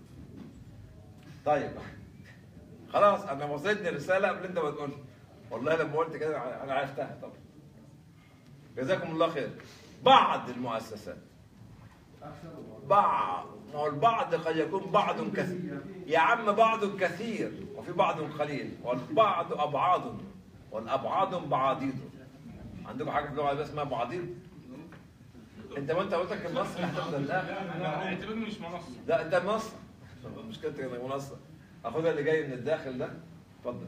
طيب خلاص انا وصلتني رساله قبل انت ما تقول والله لما قلت كده انا عرفتها طبعا جزاكم الله خير بعض المؤسسات أكثر بعض ما هو البعض قد يكون بعض كثير يا عم بعض كثير وفي بعض قليل والبعض أبعاد والأبعاد بعاضيد عندكم حاجة في اللغة العربية اسمها بعاضيد؟ أنت ما أنت قلت لك النص هتفضل الآخر اعتبرني مش منصب لا أنت النص مشكلتك إنك منصة أخدها اللي جاي من الداخل ده اتفضل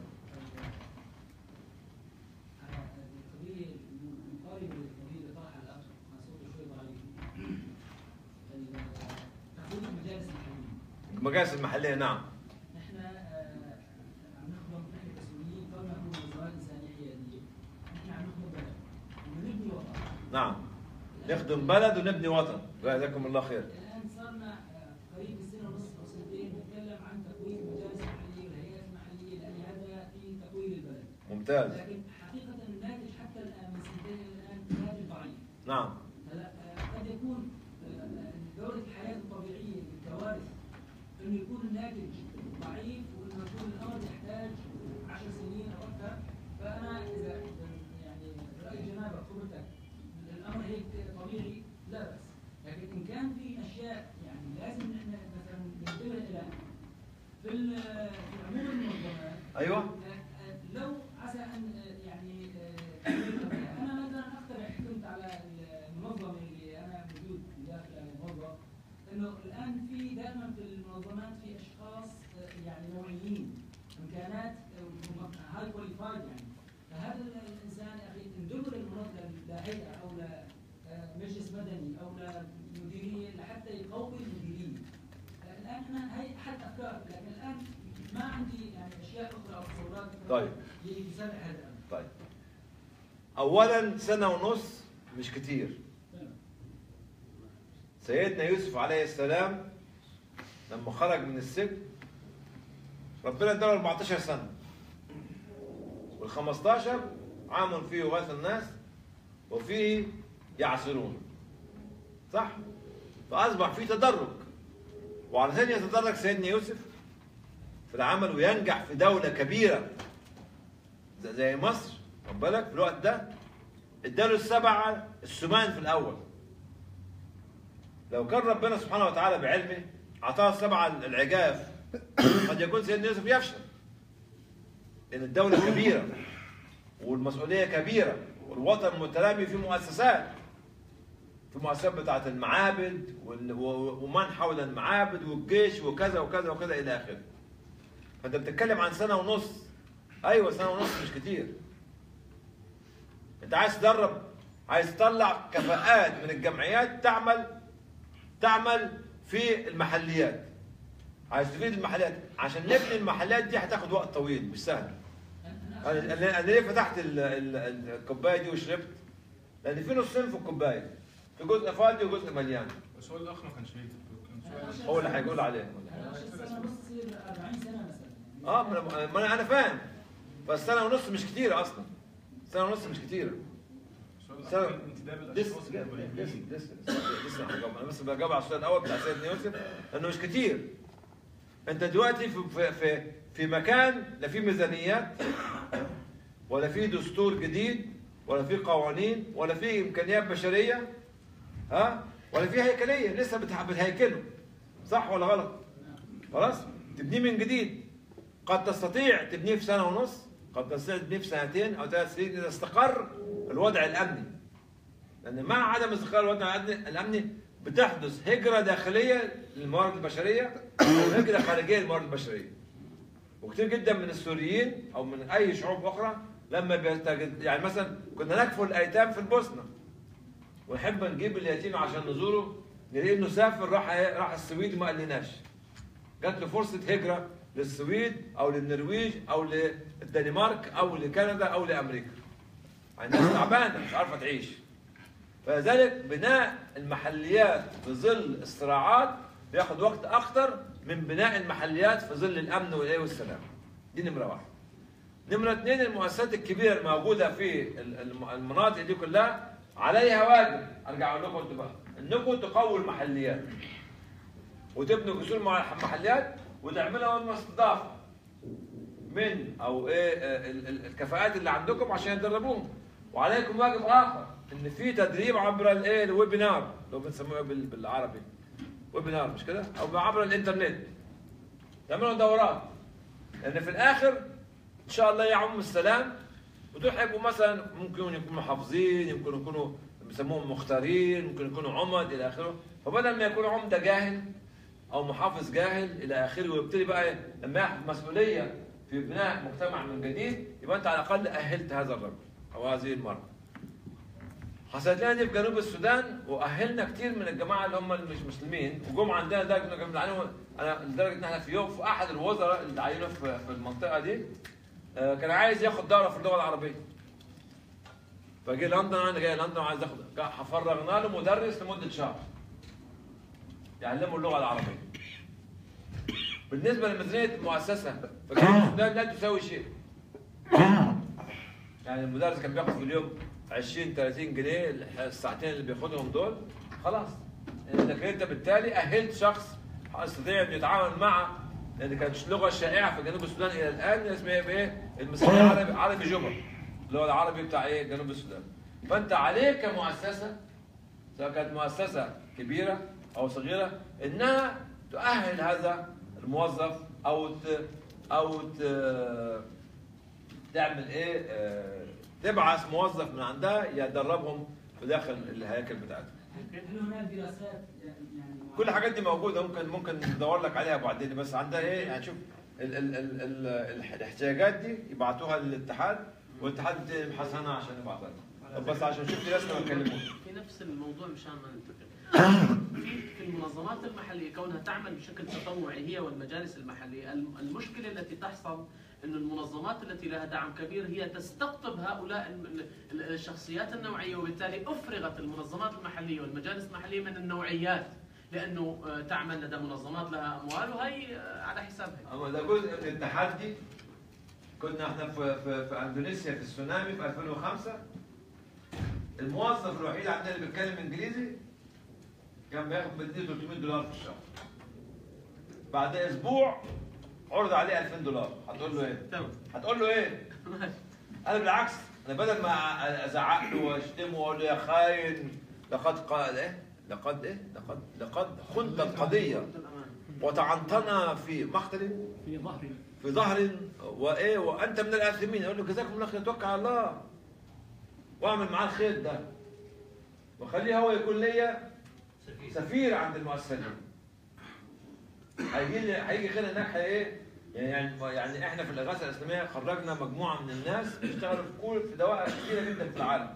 القضية المقاربة للقضية اللي طرحها الأخ مع صوت شوي ضعيف. ال- تخويف المجالس المحلية. المجالس المحلية نعم نحن آه، عم نخدم نحن كسوريين قبل ما نكون وزارات إنسانية حيادية. نحن عم نخدم بلد ونبني وطن. نعم نخدم بلد ونبني وطن جزاكم الله خير الآن صرنا آه، قريب من سنة ونصف أو سنتين نتكلم عن تقويم المجالس المحلية والهيئات المحلية لأن هذا في تقويم البلد. ممتاز لكن حقيقة الناتج حتى الآن من سنتين إلى الآن ناتج ضعيف. نعم هلا آه، قد يكون آه، دورة الحياة الطبيعية للكوارث انه يكون الناتج ضعيف وانه يكون الامر يحتاج 10 سنين او اكثر فانا اذا إذا يعني راي جنابك خبرتك الامر هيك طبيعي لا باس لكن ان كان في اشياء يعني لازم نحن مثلا ننتبه لها في ال- في عموم المنظمات أيوه آه، لو عسى ان آه، يعني آه، انا مثلا اقترح كنت على المنظمه اللي انا موجود داخل المنظمه انه الان في دائما في المنظمات في اشخاص آه، يعني نوعيين امكانات هاي كواليفايد يعني فهذا الانسان يا اخي ندبر المنظمه لهيئه او لمجلس مدني او لمديريه لحتى يقوي المديريه الان انا هي احد افكار لكن الان ما عندي يعني اشياء اخرى او تصورات طيب. لسمع هذا الامر طيب أولا سنة ونص مش كتير سيدنا يوسف عليه السلام لما خرج من السجن ربنا اداله 14 سنة وال 15 عام فيه يغاث الناس وفيه يعصرون صح؟ فأصبح في تدرج وعلشان يتدرج سيدنا يوسف في العمل وينجح في دولة كبيرة زي- زي مصر خد بالك في الوقت ده اداله السبع السمان في الاول لو كان ربنا سبحانه وتعالى بعلمه اعطاه السبع العجاف قد يكون سيدنا يوسف يفشل لان الدوله كبيره والمسؤوليه كبيره والوطن مترامي في مؤسسات في مؤسسات بتاعت المعابد وال- و- ومن حول المعابد والجيش وكذا وكذا وكذا الى اخره فانت بتتكلم عن سنه ونص ايوه سنه ونص مش كتير انت عايز تدرب عايز تطلع كفاءات من الجمعيات تعمل تعمل في المحليات عايز تفيد المحليات عشان نبني المحلات دي هتاخد وقت طويل مش سهل انا انا أنا ليه فتحت ال- ال- الكوبايه دي وشربت لان في نصين في الكوبايه في جزء فاضي وجزء مليان بس هو الاخ ما كانش بيكتب هو اللي هيقول عليه 10 سنه ونص تصير 40 سنه مثلا اه ما انا ما أنا- انا فاهم بس سنه ونص مش كتيره اصلا سنه ونص مش كتيره سنة- انتداب لسه الاشخاص لسه الأولين. لسه لسه هجاوب. انا بس بجاوب على السؤال الاول بتاع سيدنا يوسف انه مش كتير انت دلوقتي في في في, في مكان لا في ميزانيات ولا في دستور جديد ولا في قوانين ولا في امكانيات بشريه ها ولا في هيكليه لسه بتح- بتهيكله صح ولا غلط؟ خلاص تبنيه من جديد قد تستطيع تبنيه في سنه ونص قد تستطيع تبنيه في سنتين او ثلاث سنين اذا استقر الوضع الامني لان مع عدم استقرار الوضع الأمني- الامني بتحدث هجره داخليه للموارد البشريه وهجره خارجيه للموارد البشريه وكثير جدا من السوريين او من اي شعوب اخرى لما بيستجد يعني مثلا كنا نكفل الايتام في البوسنه ونحب نجيب اليتيم عشان نزوره نلاقيه انه سافر راح راح السويد وما قالناش جات له فرصه هجره للسويد او للنرويج او للدنمارك او لكندا او لامريكا يعني الناس تعبانه مش عارفه تعيش فلذلك بناء المحليات في ظل الصراعات بياخد وقت اكتر من بناء المحليات في ظل الامن والايه والسلام دي نمره واحد نمره اثنين المؤسسات الكبيره الموجوده في ال- الم- المناطق دي كلها عليها واجب ارجع اقول لكم انتوا بقى انكم تقووا المحليات وتبنوا جسور مع المحليات وتعملوا لهم استضافه من او ايه آه، ال- ال- الكفاءات اللي عندكم عشان يدربوهم وعليكم واجب اخر ان في تدريب عبر الايه الويبينار لو بنسموه بال- بالعربي ويبينار مش كده او عبر الانترنت يعملوا دورات لان في الاخر ان شاء الله يعم السلام ودول هيبقوا مثلا ممكن يكونوا محافظين يمكن يكونوا بيسموهم مختارين ممكن يكونوا عمد الى اخره فبدل ما يكون عمده جاهل او محافظ جاهل الى اخره ويبتدي بقى لما ياخذ مسؤوليه في بناء مجتمع من جديد يبقى انت على الاقل اهلت هذا الرجل او هذه المراه. حصلت لنا دي في جنوب السودان واهلنا كتير من الجماعه اللي هم اللي مش مسلمين وجم عندنا ده كنا بنعلمهم انا لدرجه ان احنا في يوم في احد الوزراء اللي عينوا في في المنطقه دي آه، كان عايز ياخد دوره في اللغه العربيه. فجي لندن انا جاي لندن وعايز اخد فرغنا له مدرس لمده شهر. يعلمه اللغه العربيه. بالنسبه لميزانيه المؤسسه فجنوب السودان لا تساوي شيء. يعني المدرس كان بياخد في اليوم 20 30 جنيه الساعتين اللي بياخدهم دول خلاص لكن انت بالتالي اهلت شخص يستطيع ان يتعامل مع لان كانت اللغه الشائعه في جنوب السودان الى الان اسمها بايه؟ المصري عربي عربي جبر اللي هو العربي بتاع ايه؟ جنوب السودان. فانت عليك كمؤسسه سواء كانت مؤسسه كبيره او صغيره انها تؤهل هذا الموظف او ت... او ت... تعمل ايه؟ آه، تبعث موظف من عندها يدربهم في داخل الهياكل بتاعتها. هل هناك دراسات يعني كل الحاجات دي موجوده ممكن ممكن ندور لك عليها بعدين بس عندها ايه يعني شوف ال ال ال ال الاحتياجات دي يبعتوها للاتحاد والاتحاد يبحث عنها عشان يبعتها لنا. بس عشان شفت ناس ما يكلموش في نفس الموضوع مشان ما ننتقل في في المنظمات المحليه كونها تعمل بشكل تطوعي هي والمجالس المحليه الم- المشكله التي تحصل أن المنظمات التي لها دعم كبير هي تستقطب هؤلاء الم- ال- الشخصيات النوعيه وبالتالي افرغت المنظمات المحليه والمجالس المحليه من النوعيات لانه آه، تعمل لدى منظمات لها اموال وهي آه، على حسابها اما ده جزء من التحدي كنا احنا في في, في اندونيسيا في السونامي في 2005 الموظف الوحيد عندنا اللي بيتكلم انجليزي كان بياخد بديه 300 دولار في الشهر بعد اسبوع عرض عليه 2000 دولار هتقول له ايه؟ تمام هتقول له ايه؟ ماشي انا بالعكس انا بدل ما ازعق له واشتمه واقول له يا خاين لقد قال ايه؟ لقد ايه؟ لقد لقد خنت القضيه وطعنتنا في مقتل في ظهري في ظهر وايه وانت من الاثمين اقول له جزاكم الله خير توكل على الله واعمل معاه الخير ده وخليه هو يكون ليا سفير عند المؤسسه دي هيجي لي هيجي خير هناك ايه يعني يعني احنا في الاغاثه الاسلاميه خرجنا مجموعه من الناس بيشتغلوا في كل في دوائر كثيره جدا في العالم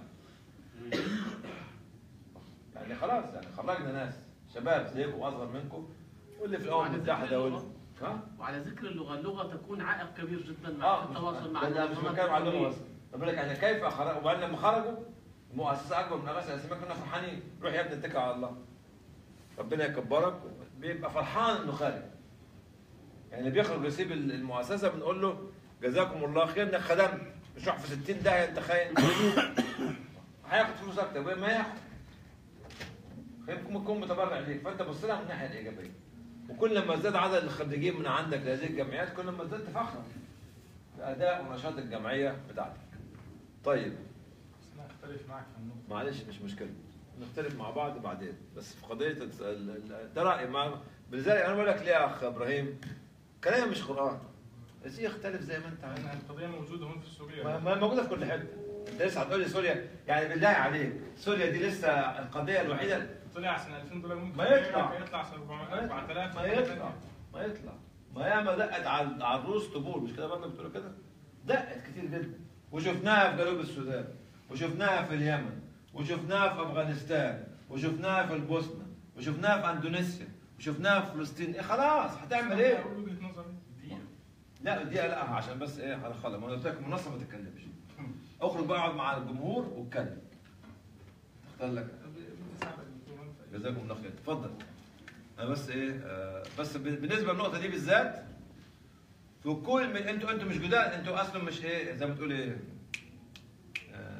يعني خلاص يعني خرجنا ناس شباب زيكم واصغر منكم واللي في الامم وعلى المتحده ذكر واللي اللغة. ها وعلى ذكر اللغه اللغه تكون عائق كبير جدا مع اه التواصل مع لا لا مش المنظمات بتكلم على اللغه الدولية. بس بقول لك يعني كيف خرج وبعدين لما خرجوا مؤسسه اكبر من الاغاثه الاسلاميه كنا فرحانين روح يا ابني اتكل على الله ربنا يكبرك بيبقى فرحان انه خارج يعني اللي بيخرج يسيب المؤسسه بنقول له جزاكم الله خير انك خدمت مش راح في 60 داهيه انت خاين هياخد فلوس اكتر ما ياخد خليكم يكون متبرع ليك فانت بص لها من الناحيه الايجابيه وكل ما زاد عدد الخريجين من عندك لهذه الجمعيات كل ما زدت فخرا في اداء ونشاط الجمعيه بتاعتك. طيب بس انا اختلف معك في النقطه معلش مش مشكله نختلف مع بعض بعدين بس في قضيه الس- ال- ال- ده رايي ما لذلك انا بقول لك ليه يا اخ ابراهيم كلام مش قران بس يختلف زي ما انت عايز لان القضيه موجوده هون في سوريا ما ما موجوده في كل حته انت لسه هتقول لي سوريا يعني بالله عليك سوريا دي لسه القضيه الوحيده طلع سنه 2000 دولار ممكن ما يطلع. يطلع سنه 400 4000 ما يطلع ما يطلع ما ياما دقت على على الروس طبول مش كده برضه بتقولوا كده؟ دقت كتير جدا وشفناها في جنوب السودان وشفناها في اليمن وشفناها في افغانستان وشفناها في البوسنه وشفناها في اندونيسيا وشفناها في فلسطين إيه خلاص هتعمل ايه؟ اقول وجهه نظري دقيقه لا دي لا عشان بس ايه خلاص ما أنا قلت لك المنصه ما تتكلمش اخرج بقى اقعد مع الجمهور واتكلم اختار لك جزاكم الله خير اتفضل انا بس ايه آه بس ب- بالنسبه للنقطه دي بالذات في كل من انتوا انتوا مش جداد انتوا اصلا مش ايه زي ما تقول ايه آه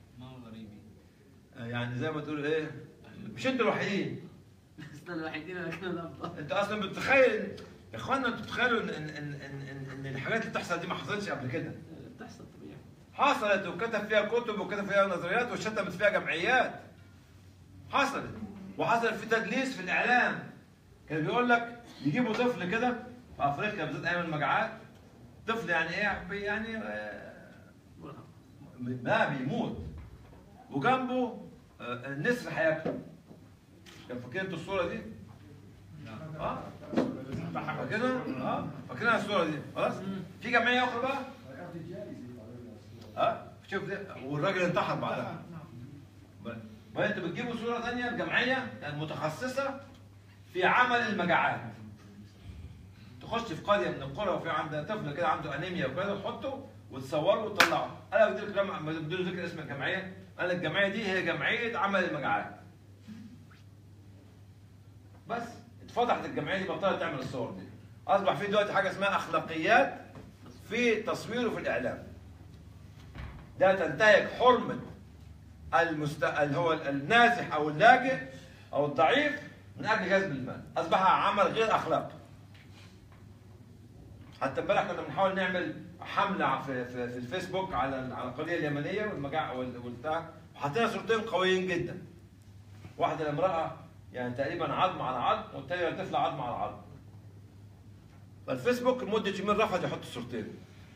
آه، يعني زي ما تقول ايه مش انتوا الوحيدين لسنا الوحيدين لكن الافضل انت اصلا بتتخيل يا اخوانا انتوا تتخيلوا ان ان ان ان, إن, إن الحاجات اللي بتحصل دي ما حصلتش قبل كده بتحصل طبيعي حصلت وكتب فيها كتب وكتب فيها نظريات وشتمت فيها جمعيات حصلت وحصل في تدليس في الاعلام كان بيقول لك يجيبوا طفل كده في افريقيا بالذات ايام المجاعات طفل يعني ايه بي- يعني آه، ما بيموت وجنبه آه، النسر هياكله كان فاكرين انتوا الصوره دي؟ اه فاكرينها؟ اه فاكرينها الصوره دي خلاص؟ في جمعيه اخرى بقى؟ اه شوف ده والراجل انتحر بعدها ما انتوا بتجيبوا صوره ثانيه الجمعيه المتخصصه في عمل المجاعات تخش في قريه من القرى وفي عندها طفل كده عنده انيميا وكده وتحطه وتصوره وتطلعه انا بدي لك بدون ذكر اسم الجمعيه انا الجمعيه دي هي جمعيه عمل المجاعات بس اتفضحت الجمعيه دي بطلت تعمل الصور دي اصبح في دلوقتي حاجه اسمها اخلاقيات في تصوير وفي الاعلام ده تنتهك حرمه المست... اللي هو النازح او اللاجئ او الضعيف من اجل جذب المال اصبح عمل غير اخلاقي حتى امبارح كنا بنحاول نعمل حمله في, في, في الفيسبوك على على القضيه اليمنيه والمجاعه وال- والبتاع وحطينا صورتين قويين جدا واحده لامراه يعني تقريبا عظم على عظم والثانيه لطفل عظم على عظم فالفيسبوك لمده يومين رفض يحط الصورتين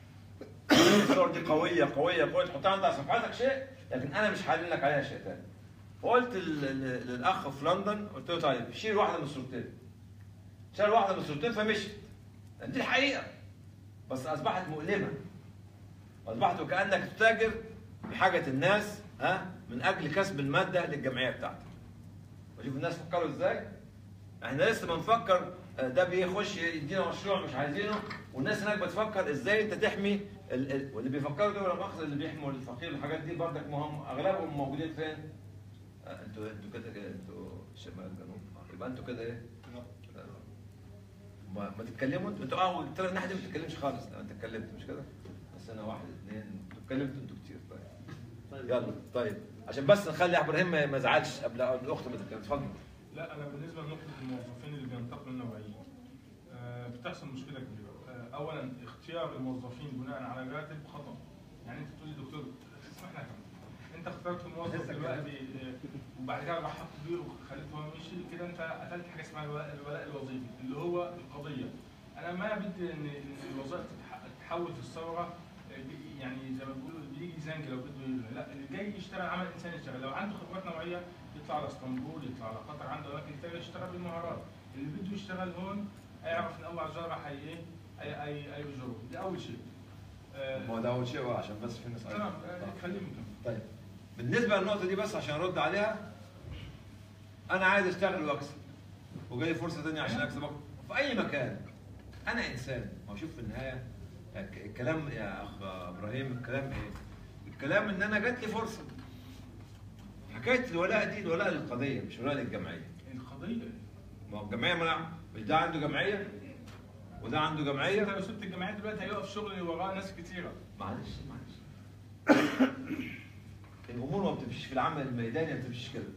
الصور دي قويه قويه قويه تحطها عند صفحتك شيء لكن انا مش هعلن لك عليها شيء ثاني فقلت لل- لل- للاخ في لندن قلت له طيب شيل واحده من الصورتين شال واحده من الصورتين فمشيت دي الحقيقه بس اصبحت مؤلمه اصبحت وكانك تتاجر بحاجه الناس ها من اجل كسب الماده للجمعيه بتاعتك وشوف الناس فكروا ازاي احنا لسه بنفكر آه، ده بيخش يدينا مشروع مش عايزينه والناس هناك بتفكر ازاي انت تحمي ال... ال... واللي بيفكروا دول المؤاخذه اللي بيحموا الفقير الحاجات دي برضك ما هم اغلبهم موجودين فين؟ آه، انتوا انتوا كده كده انتوا شمال جنوب آه، يبقى انتوا كده ايه؟ آه، ما, ما تتكلموا انتوا انتوا اه قلت لك الناحيه دي ما تتكلمش خالص لا انت اتكلمت مش كده؟ بس انا واحد اثنين انتوا اتكلمتوا انتوا كتير طيب يلا طيب عشان بس نخلي ابراهيم ما ما يزعلش قبل الاخت ما تتكلم اتفضل لا انا بالنسبه لنقطه الموظفين اللي بينتقلوا النوعيه آه، بتحصل مشكله كبيره آه، اولا اختيار الموظفين بناء على راتب خطا يعني انت تقول لي دكتور اسمح لك انت اخترت موظف دلوقتي آه، وبعد كده رحبت بيه وخليته هو مشي كده انت قتلت حاجه اسمها الولاء الولاء الوظيفي اللي هو القضيه انا ما بدي ان إن الوظائف تتح- تتحول في الثوره آه، بي- يعني زي ما بيقولوا بيجي زنج لو بده يلغي. لا اللي جاي يشتغل عمل انسان يشتغل لو عنده خبرات نوعيه يطلع على اسطنبول يطلع على قطر عنده اماكن كتير يشتغل بالمهارات اللي بده يشتغل هون هيعرف ان اول جاره حي ايه اي اي اي جره دي اول شيء آه، ما هو ده اول شيء بقى عشان بس في ناس تمام آه، خليهم يكملوا. طيب بالنسبه للنقطه دي بس عشان ارد عليها انا عايز اشتغل واكسب وجاي فرصه ثانيه عشان اكسب أكتر. في اي مكان انا انسان ما هو شوف في النهايه الك- الكلام يا اخ ابراهيم الكلام ايه؟ الكلام ان انا جات لي فرصه حكايه الولاء دي الولاء للقضيه مش ولاء للجمعيه القضيه ما هو الجمعيه منع مش ده عنده جمعيه وده عنده انت جمعيه لو سبت الجامعات دلوقتي هيقف شغل وراه ناس كتيره معلش معلش الامور ما بتمشيش في العمل الميداني ما بتمشيش كده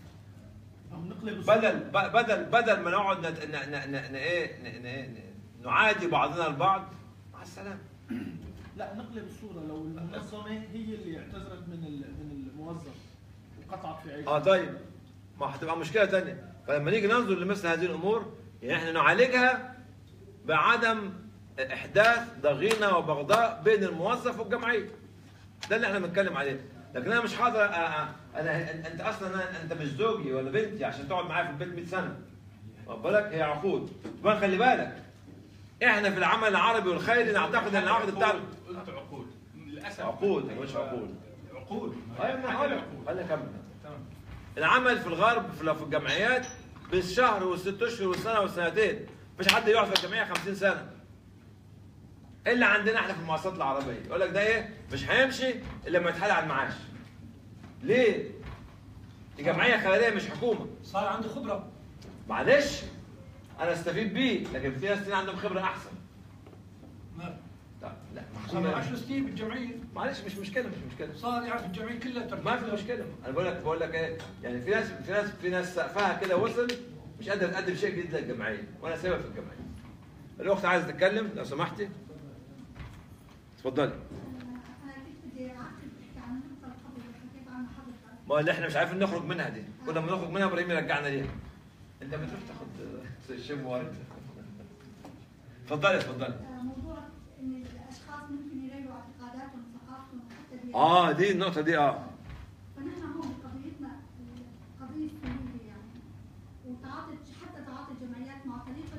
بدل ب- بدل بدل ما نقعد نت- ن- ن- ن- ن- ايه ن- ن- ن- نعادي بعضنا البعض مع السلامه لا نقلب الصورة لو المنظمة هي اللي اعتذرت من ال- من الموظف وقطعت في عيشه اه طيب ما هتبقى مشكله ثانيه فلما نيجي ننظر لمثل هذه الامور يعني احنا نعالجها بعدم احداث ضغينه وبغضاء بين الموظف والجمعيه ده اللي احنا بنتكلم عليه لكن انا مش حاضر أ- أ- انا أن- انت اصلا أنا- انت مش زوجي ولا بنتي عشان تقعد معايا في البيت 100 سنه واخد بالك هي عقود طبعا خلي بالك احنا في العمل العربي والخيري نعتقد ان العقد بتاعنا قلت عقود للاسف عقود مش عقود عقود ايوه ما حاجة هقول لك. عقود. خليني اكمل تمام العمل في الغرب في لو في الجمعيات بالشهر والست اشهر والسنه والسنتين مفيش حد يقعد في الجمعيه 50 سنه الا عندنا احنا في المؤسسات العربيه يقول لك ده ايه مش هيمشي الا لما يتحال على المعاش ليه؟ دي جمعيه خيريه مش حكومه صار عنده خبره معلش انا استفيد بيه لكن في ناس تانية عندهم خبره احسن ما طب لا صار ما 10 سنين بالجمعيه معلش مش مشكله مش مشكله صار يعرف الجمعيه كلها ترتيب ما في مشكله انا بقول لك بقول لك ايه يعني في ناس في ناس في ناس سقفها كده وصل مش قادر تقدم شيء جديد للجمعيه وانا سبب في الجمعيه الاخت عايزه تتكلم لو سمحتي اتفضلي ما اللي احنا مش عارفين نخرج منها دي كنا لما نخرج منها ابراهيم يرجعنا ليها انت ما تروح تاخذ شم ورد تفضلي تفضلي موضوع ان الاشخاص ممكن يغيروا اعتقاداتهم وثقافتهم وحتى ديانتهم اه دي النقطه دي اه فنحن هون قضيتنا قضيه سلوكيه يعني وتعاطي حتى تعاطي الجمعيات مع طريقه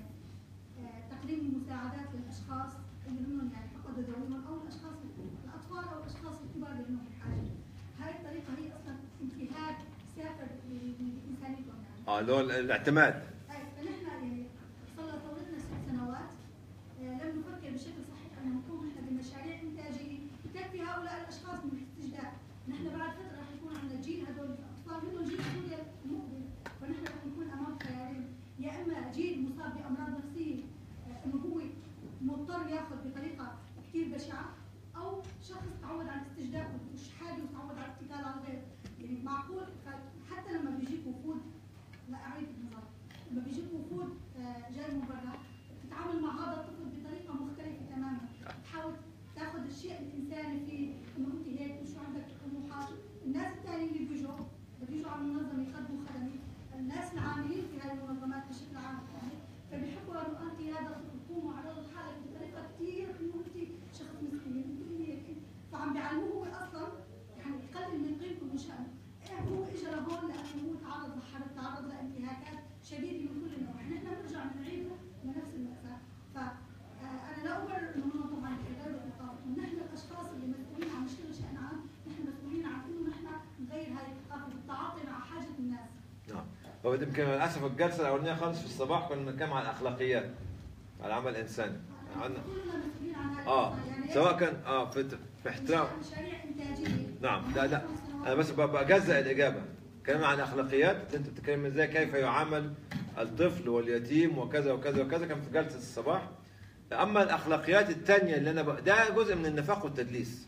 آه، تقديم المساعدات للاشخاص اللي هم يعني فقدوا ذويهم او الاشخاص الاطفال او الاشخاص الكبار اللي هم بحاجه. هاي الطريقه هي اصلا انتهاك سافر لانسانيتهم يعني. اه اللي هو الاعتماد أي، فنحن يعني صار لنا ثورتنا ست سنوات آه، لم نفكر بشكل صحيح ان نقوم نحن بمشاريع انتاجيه تكفي هؤلاء الاشخاص من الاستجداء، نحن بعد فتره رح يكون عندنا جيل هدول الاطفال منهم جيل سوريا المقبل، فنحن رح نكون امام خيارين، يا اما جيل مصاب بامراض نفسيه آه، انه هو مضطر ياخذ بطريقه كثير بشعه او شخص تعود على الاستجداء ومش حاجه وتعود على الاتكال على الغير، يعني معقول حتى لما بيجيك وفود لا اعيد النظر لما بيجيك وفود آه، جاي من برا بتتعامل مع هذا الطفل بطريقه مختلفه تماما تحاول تاخذ الشيء الانساني فيه انه انت هيك وشو عندك طموحات الناس الثانيين اللي بيجوا بيجوا على المنظمه يقدموا خدمات الناس العاملين في هذه المنظمات بشكل عام يعني فبيحبوا انه انت هذا الطفل تقوم وعرض حالك بطريقه كثير انه انت شخص مسكين انت هيك فعم بيعلموه هو اصلا يعني يقلل من قيمته ومن شانه إيه هو اجى لهون لانه هو تعرض لحرب تعرض لانتهاكات شديده من كل نوع، نحن بنرجع بنعيد لنفس المأساة، فأنا لا أبرر إنه هم طبعا يغيروا ثقافتهم، نحن الأشخاص اللي مسؤولين عن نشتغل شأن عام، نحن مسؤولين عن إنه نحن نغير هاي الثقافة بالتعاطي مع حاجة الناس. نعم هو يمكن للاسف الجلسه الاولانيه خالص في الصباح كنا بنتكلم عن الاخلاقيات على العمل الانساني عندنا كلنا مسؤولين عن هاي اه القصة، يعني سواء كان اه في, في احترام مشاريع إنتاجية نعم لا لا انا بس ب- بجزء الاجابه كلام عن اخلاقيات انت بتتكلم ازاي كيف يعامل الطفل واليتيم وكذا وكذا وكذا كان في جلسه الصباح اما الاخلاقيات الثانيه اللي انا ب... ده جزء من النفاق والتدليس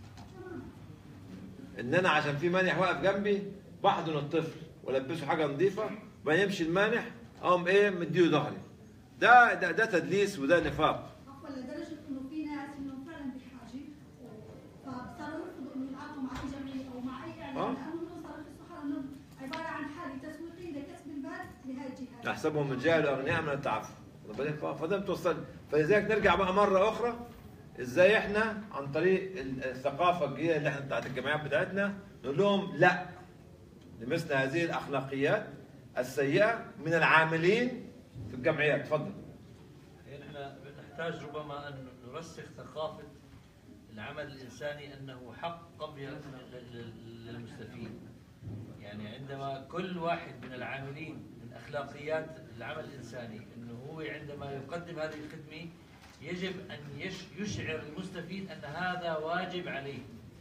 ان انا عشان في مانح واقف جنبي بحضن الطفل والبسه حاجه نظيفه ما يمشي المانح اقوم ايه مديله ظهري ده ده ده تدليس وده نفاق عفوا لدرجة إنه في ناس إنهم فعلا بحاجة فصاروا يرفضوا إنه يتعاطوا مع أي جمعية أو مع أي إعلان آه. لأنه صاروا يحسوا حالهم عبارة عن حالة تسويقية لكسب المال لهذه الجهات. نحسبهم الجهل واغنياء من التعفف واخد بالك؟ ف- فده بتوصل فلذلك نرجع بقى مره اخرى ازاي احنا عن طريق ال- الثقافه الجديده اللي احنا بتاعت الجمعيات بتاعتنا نقول لهم لا لمثل هذه الاخلاقيات السيئه من العاملين في الجمعيات اتفضل يعني احنا نحتاج ربما ان نرسخ ثقافه العمل الانساني انه حق قبل لل- للمستفيد. يعني عندما كل واحد من العاملين من اخلاقيات العمل الانساني انه هو عندما يقدم هذه الخدمه يجب ان يش- يشعر المستفيد ان هذا واجب عليه.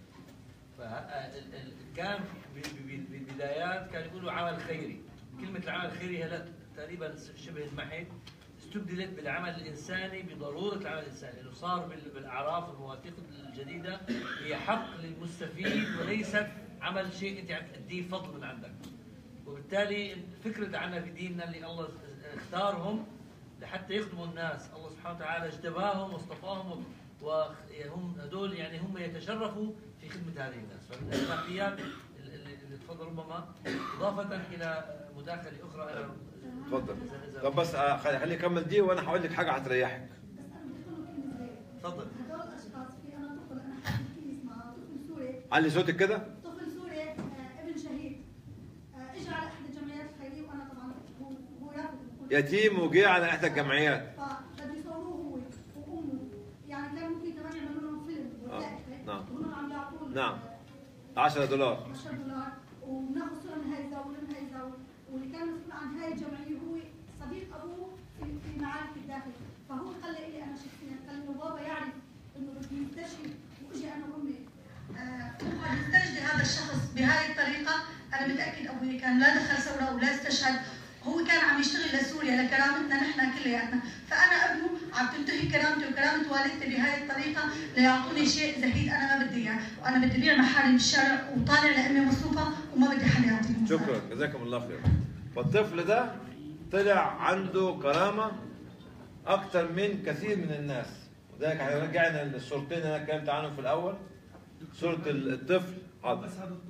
فكان بالبدايات كان يقولوا عمل خيري كلمة العمل الخيري هلا تقريبا شبه انمحت استبدلت بالعمل الإنساني بضرورة العمل الإنساني لأنه صار بال- بالأعراف والمواثيق الجديدة هي حق للمستفيد وليست عمل شيء أنت عم تأديه فضل من عندك وبالتالي فكرة عنا في ديننا اللي الله اختارهم لحتى يخدموا الناس الله سبحانه وتعالى اجتباهم واصطفاهم وهم هدول يعني هم يتشرفوا في خدمة هذه الناس فمن الأخلاقيات اللي اللي تفضل ربما إضافة إلى مداخلة أخرى أنا اتفضل إذا- إذا- طب بس آه، خلي خليني اكمل دي وانا هقول لك حاجه هتريحك بس أنا بدي أقول لك كلمة صغيرة. تفضل هدول الأشخاص في أنا طفل أنا حكيت كلمة اسمها طفل سوري علي صوتك كده طفل سوري آه، ابن شهيد آه، اجى على احدى الجمعيات الخيريه وانا طبعا هو هو رافض الدخول. يتيم وجه على احدى الجمعيات فبده يصوروه هو وامه يعني كان ممكن كمان يعملوا لهم فيلم وثائقي نعم. وهم عم يعطوه نعم 10 دولار 10 دولار وناخذ صوره من هاي الزاويه ومن هاي الزاويه واللي كان مسؤول عن هاي الجمعيه هو صديق ابوه في في معارك الداخل فهو قال لي انا شخصيا قال انه بابا يعرف انه بده يستشهد واجي انا وامي قد يستجدي هذا الشخص بهذه الطريقة أنا متأكد أبوي كان لا دخل ثورة ولا استشهد هو كان عم يشتغل لسوريا لكرامتنا نحن كلياتنا فأنا ابنه عم تنتهي كرامتي وكرامة والدتي بهذه الطريقة ليعطوني شيء زهيد أنا ما بدي إياه وأنا بدي بيع محالي بالشارع وطالع لأمي مصروفة وما بدي حدا يعطيني شكرا جزاكم الله خير فالطفل ده طلع عنده كرامة أكثر من كثير من الناس وذلك احنا رجعنا للصورتين اللي أنا اتكلمت عنهم في الأول صورة الطفل حاضر بس هذا الطفل انا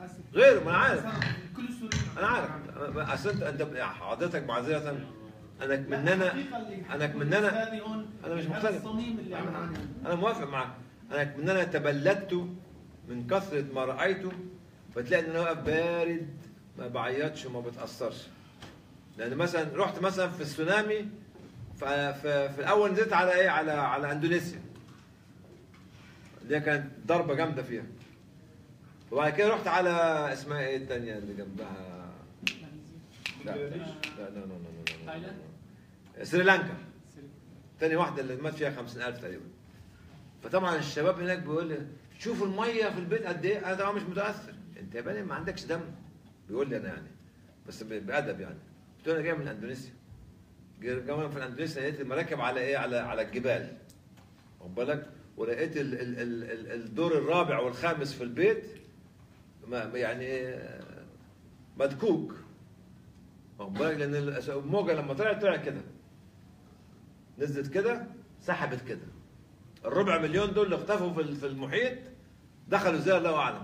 اسف غيره ما انا عارف كل السوريين انا عارف أنا- اصل انت انت حضرتك معذره انك مننا انك مننا انا مش مختلف الصميم اللي عم نعاني منه. انا موافق معك انا مننا تبلدت من كثره ما رايته فتلاقي ان انا واقف بارد ما بعيطش وما بتاثرش لان مثلا رحت مثلا في السونامي ف- في, في الاول نزلت على ايه على على اندونيسيا اللي هي كانت ضربه جامده فيها وبعد كده رحت على اسمها ايه الثانيه اللي جنبها لا لا لا لا لا, لا, لا, تايلاند لا. سريلانكا تاني واحده اللي مات فيها 50000 تقريبا فطبعا الشباب هناك بيقول لي شوف الميه في البيت قد ايه انا طبعا مش متاثر انت يا بني ما عندكش دم بيقول لي انا يعني بس ب- بادب يعني قلت له انا جاي من اندونيسيا جاي جاي في اندونيسيا لقيت المراكب على ايه على على الجبال واخد بالك ولقيت ال ال ال ال الدور الرابع والخامس في البيت ما يعني إيه، مدكوك واخد بالك لان الموجه لما طلعت طلعت كده نزلت كده سحبت كده الربع مليون دول اللي اختفوا في في المحيط دخلوا ازاي الله اعلم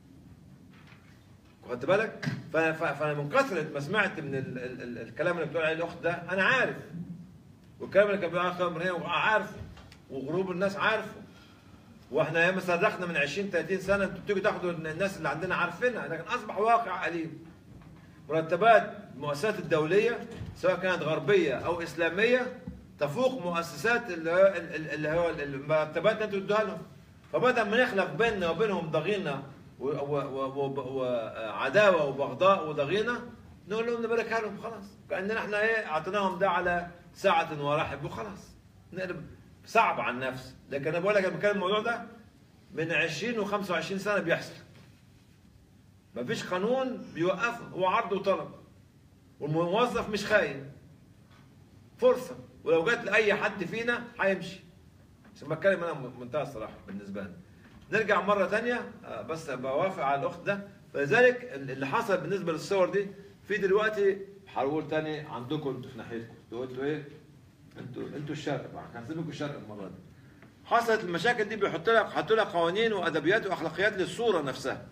خدت بالك ف- ف- فانا من كثره ما سمعت من ال ال ال الكلام اللي بتقول عليه الاخت ده انا عارف والكلام اللي كان بيقول عليه ابراهيم عارفه وغروب الناس عارفه واحنا ياما صرخنا من 20 30 سنه انتوا بتيجوا تاخدوا الناس اللي عندنا عارفينها لكن اصبح واقع اليم مرتبات المؤسسات الدوليه سواء كانت غربيه او اسلاميه تفوق مؤسسات اللي هو اللي هو المرتبات اللي انتوا بتدوها لهم فبدل ما نخلق بيننا وبينهم ضغينه و- و- و- و- وعداوه وبغضاء وضغينه نقول لهم نباركها لهم خلاص كاننا احنا ايه اعطيناهم ده على ساعه ورحب وخلاص نقلب صعب على النفس لكن انا بقول لك انا بتكلم الموضوع ده من 20 و25 سنه بيحصل مفيش قانون بيوقفه هو عرض وطلب والموظف مش خاين فرصه ولو جت لاي حد فينا هيمشي عشان بتكلم انا بمنتهى الصراحه بالنسبه لي نرجع مره تانية آه، بس بوافق على الاخت ده فلذلك اللي حصل بالنسبه للصور دي في دلوقتي هقول تاني عندكم انتوا في ناحيتكم انتوا قلتوا ايه؟ انتوا انتوا الشرق بقى هنسيبكم الشرق المره دي حصلت المشاكل دي بيحط لك حط لك قوانين وادبيات واخلاقيات للصوره نفسها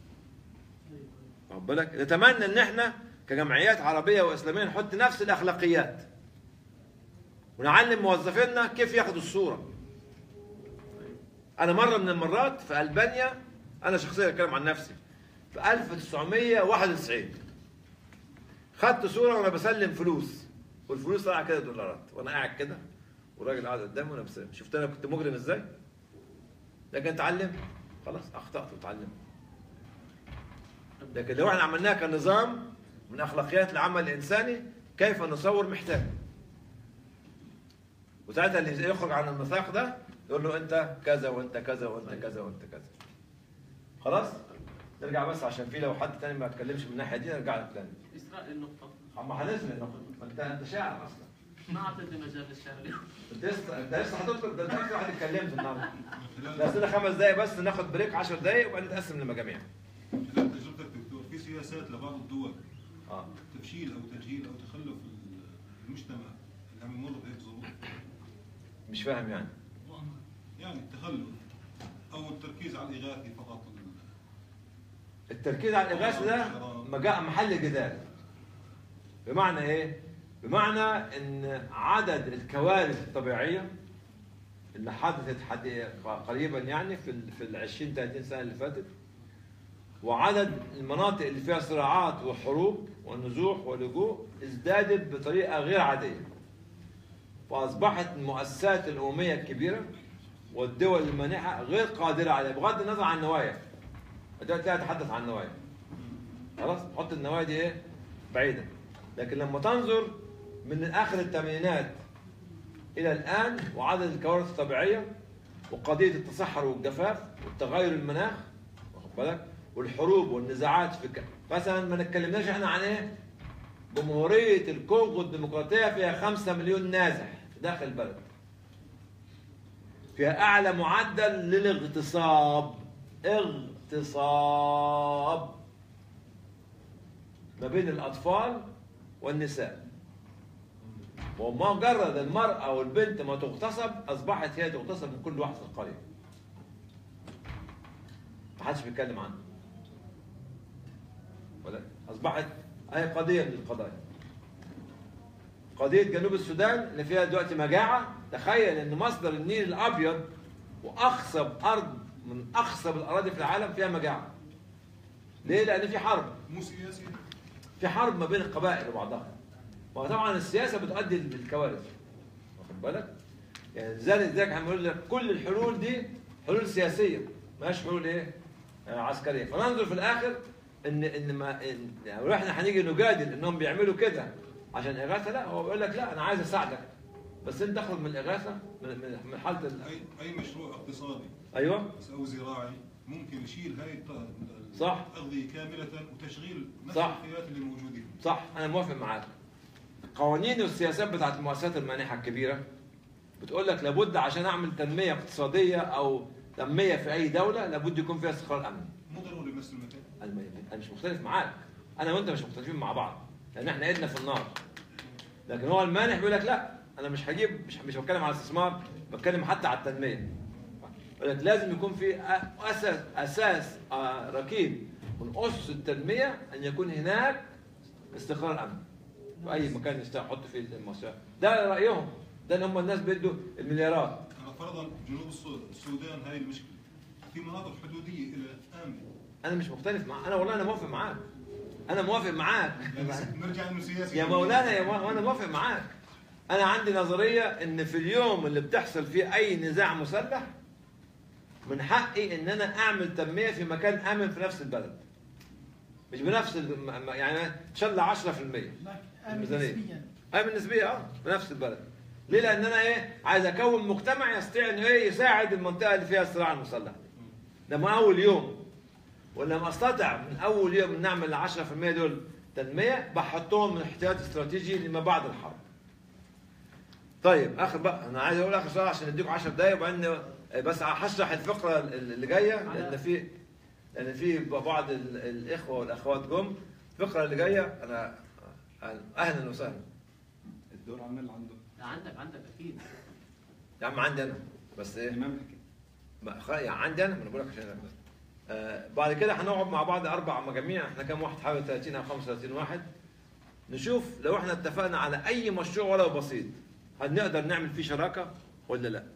واخد بالك نتمنى ان احنا كجمعيات عربيه واسلاميه نحط نفس الاخلاقيات ونعلم موظفينا كيف ياخدوا الصوره انا مره من المرات في البانيا انا شخصيا اتكلم عن نفسي في 1991 خدت صوره وانا بسلم فلوس والفلوس طالعه كده دولارات وانا قاعد كده والراجل قاعد قدامي وانا بسلم شفت انا كنت مجرم ازاي لكن اتعلم خلاص اخطات واتعلم لكن لو احنا عملناها كنظام من اخلاقيات العمل الانساني كيف نصور محتاج وساعتها اللي يخرج عن الميثاق ده يقول له انت كذا وانت كذا وانت كذا وانت كذا خلاص نرجع بس عشان في لو حد تاني ما اتكلمش من الناحيه دي نرجع لك تاني اسراء النقطة اما هنسمع النقطه ما انت انت شاعر اصلا ما اعطيتني مجال للشعر اليوم انت لسه انت لسه هتدخل ده انت اكتر واحد اتكلمت النهارده بس لنا خمس دقايق بس ناخد بريك 10 دقايق وبعدين نتقسم لمجاميع خلال تجربتك دكتور في سياسات لبعض الدول اه تفشيل او تجهيل او تخلف المجتمع اللي عم يمر بهيك ظروف مش فاهم يعني يعني التخلف او التركيز على الاغاثي فقط التركيز على الاغاثه ده مجا- محل جدال بمعنى ايه بمعنى ان عدد الكوارث الطبيعيه اللي حدثت حد قريبا يعني في ال في ال 20 30 سنه اللي فاتت وعدد المناطق اللي فيها صراعات وحروب ونزوح ولجوء ازدادت بطريقه غير عاديه فاصبحت المؤسسات الامميه الكبيره والدول المانحه غير قادره عليها بغض النظر عن النوايا دلوقتي اتحدث عن النوايا خلاص حط النوايا دي ايه بعيدا لكن لما تنظر من اخر الثمانينات الى الان وعدد الكوارث الطبيعيه وقضيه التصحر والجفاف والتغير المناخ واخد بالك والحروب والنزاعات في ك... مثلا ما نتكلمناش احنا عن ايه جمهوريه الكونغو الديمقراطيه فيها خمسة مليون نازح في داخل البلد فيها اعلى معدل للاغتصاب اغتصاب ما بين الاطفال والنساء ومجرد المرأة والبنت ما تغتصب أصبحت هي تغتصب من كل واحد في القرية. ما حدش بيتكلم عنه. ولا اصبحت هي قضيه من القضايا قضيه جنوب السودان اللي فيها دلوقتي مجاعه تخيل ان مصدر النيل الابيض واخصب ارض من اخصب الاراضي في العالم فيها مجاعه ليه؟ لان في حرب مو سياسي في حرب ما بين القبائل وبعضها وطبعا السياسه بتؤدي للكوارث واخد بالك؟ يعني لذلك ذلك احنا بنقول لك كل الحلول دي حلول سياسيه مش حلول ايه؟ آه، عسكريه فننظر في الاخر ان ان ما إن يعني لو احنا هنيجي نجادل انهم بيعملوا كده عشان اغاثه لا هو بيقول لك لا انا عايز اساعدك بس انت تخرج من الاغاثه من من من حاله ال... اي اي مشروع اقتصادي ايوه او زراعي ممكن يشيل هاي الط- صح. الاغذيه كامله وتشغيل نفس صح. الخيارات اللي موجودين صح انا موافق معاك القوانين والسياسات بتاعت المؤسسات المانحه الكبيره بتقول لك لابد عشان اعمل تنميه اقتصاديه او تنميه في اي دوله لابد يكون فيها استقرار امني مو ضروري بنفس المكان انا ما- أنا مش مختلف معاك انا وانت مش مختلفين مع بعض لان احنا ايدنا في النار لكن هو المانح بيقول لك لا انا مش هجيب مش مش بتكلم على الاستثمار بتكلم حتى على التنميه يقول لك لازم يكون في أ- اساس اساس آه، ركيب من اسس التنميه ان يكون هناك استقرار امني في اي مكان يحط فيه المؤسسات ده رايهم ده اللي هم الناس بيدوا المليارات انا فرضا جنوب السو- السودان هاي المشكله في مناطق حدوديه الى امنه انا مش مختلف مع انا والله انا موافق معاك انا موافق معاك نرجع انه سياسي يا مولانا يا مو... وانا موافق معاك انا عندي نظريه ان في اليوم اللي بتحصل فيه اي نزاع مسلح من حقي ان انا اعمل تنميه في مكان امن في نفس البلد مش بنفس ال... م- م- يعني ان شاء الله 10% الميزانية. نسبيا امن نسبيا اه في نفس البلد ليه لان انا ايه عايز اكون مجتمع يستطيع انه ايه يساعد المنطقه اللي فيها الصراع المسلح ده من اول يوم ولما استطع من اول يوم ان نعمل ال 10% دول تنميه بحطهم من احتياط استراتيجي لما بعد الحرب. طيب اخر بقى انا عايز اقول اخر سؤال عشان اديكم 10 دقايق وبعدين بس هشرح الفقره اللي جايه لان في لان في بعض ال- الاخوه والاخوات جم الفقره اللي جايه انا اهلا وسهلا الدور عمال عنده لا عندك عندك اكيد يا عم عندي انا بس ايه امام الحكي ما خ- يعني عندي انا ما انا بقول لك عشان أنا بس. آه بعد كده هنقعد مع بعض اربع مجاميع احنا كام واحد حوالي 30 او 35 واحد نشوف لو احنا اتفقنا على اي مشروع ولو بسيط هل نقدر نعمل فيه شراكه ولا لا؟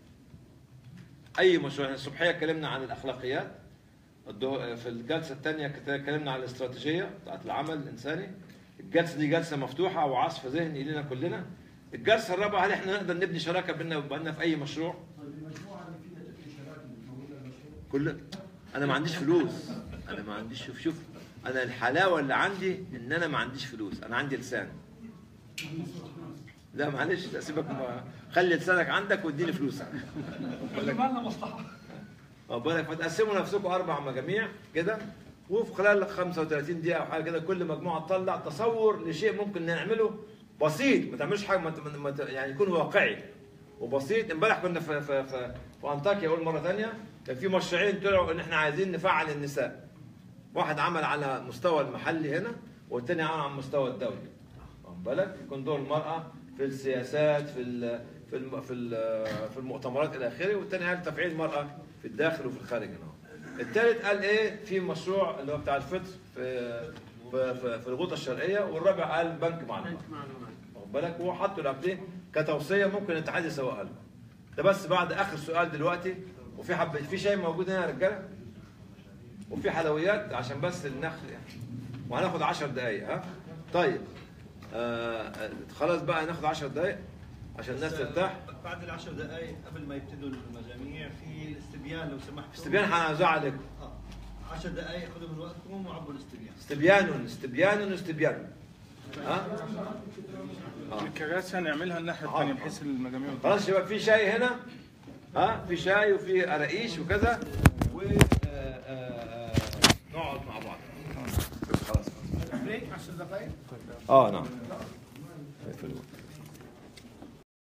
اي مشروع احنا الصبحيه اتكلمنا عن الاخلاقيات الدو- في الجلسه الثانيه اتكلمنا عن الاستراتيجيه بتاعت العمل الانساني الجلسه دي جلسه مفتوحه وعصف ذهني لنا كلنا الجلسه الرابعه هل احنا نقدر نبني شراكه بيننا وبيننا في اي مشروع؟ طيب المجموعه اللي فيها تبني شراكه بتمول المشروع كل انا ما عنديش فلوس انا ما عنديش شوف شوف انا الحلاوه اللي عندي ان انا ما عنديش فلوس انا عندي لسان لا معلش لا سيبك ما خلي لسانك عندك واديني فلوسك اللي مالنا مصلحه واخد بالك فتقسموا نفسكم اربع مجاميع كده وفي خلال 35 دقيقه او حاجه كده كل مجموعه تطلع تصور لشيء ممكن نعمله بسيط ما تعملش حاجه ما ت- ما ت- يعني يكون واقعي وبسيط امبارح كنا في في في, في انطاكيا اقول مره ثانيه كان في مشروعين طلعوا ان احنا عايزين نفعل النساء واحد عمل على مستوى المحلي هنا والتاني عمل على المستوى الدولي واخد بالك يكون دور المراه في السياسات في ال في الم في ال- في المؤتمرات الى اخره والتاني قال تفعيل المراه في الداخل وفي الخارج هنا الثالث قال ايه في مشروع اللي هو بتاع الفطر في في, في, في الغوطه الشرقيه والرابع قال بنك معلومات واخد بالك وهو حطوا الابلين كتوصيه ممكن الاتحاد يسوقها لهم ده بس بعد اخر سؤال دلوقتي وفي حب في شاي موجود هنا يا رجاله وفي حلويات عشان بس النخل يعني وهناخد 10 دقايق ها طيب آه خلاص بقى ناخد 10 دقايق عشان الناس بس، ترتاح آه، بعد العشر دقائق قبل ما يبتدوا المجاميع في الاستبيان لو سمحتوا استبيان هنوزع عليكم اه 10 دقائق خذوا من وقتكم وعبوا الاستبيان استبيان استبيان استبيان ها الكراسي هنعملها الناحيه الثانيه بحيث المجاميع خلاص شباب في شاي هنا ها في شاي وفي قراقيش وكذا و آه، آه، آه، نقعد مع بعض خلاص بريك 10 دقائق اه نعم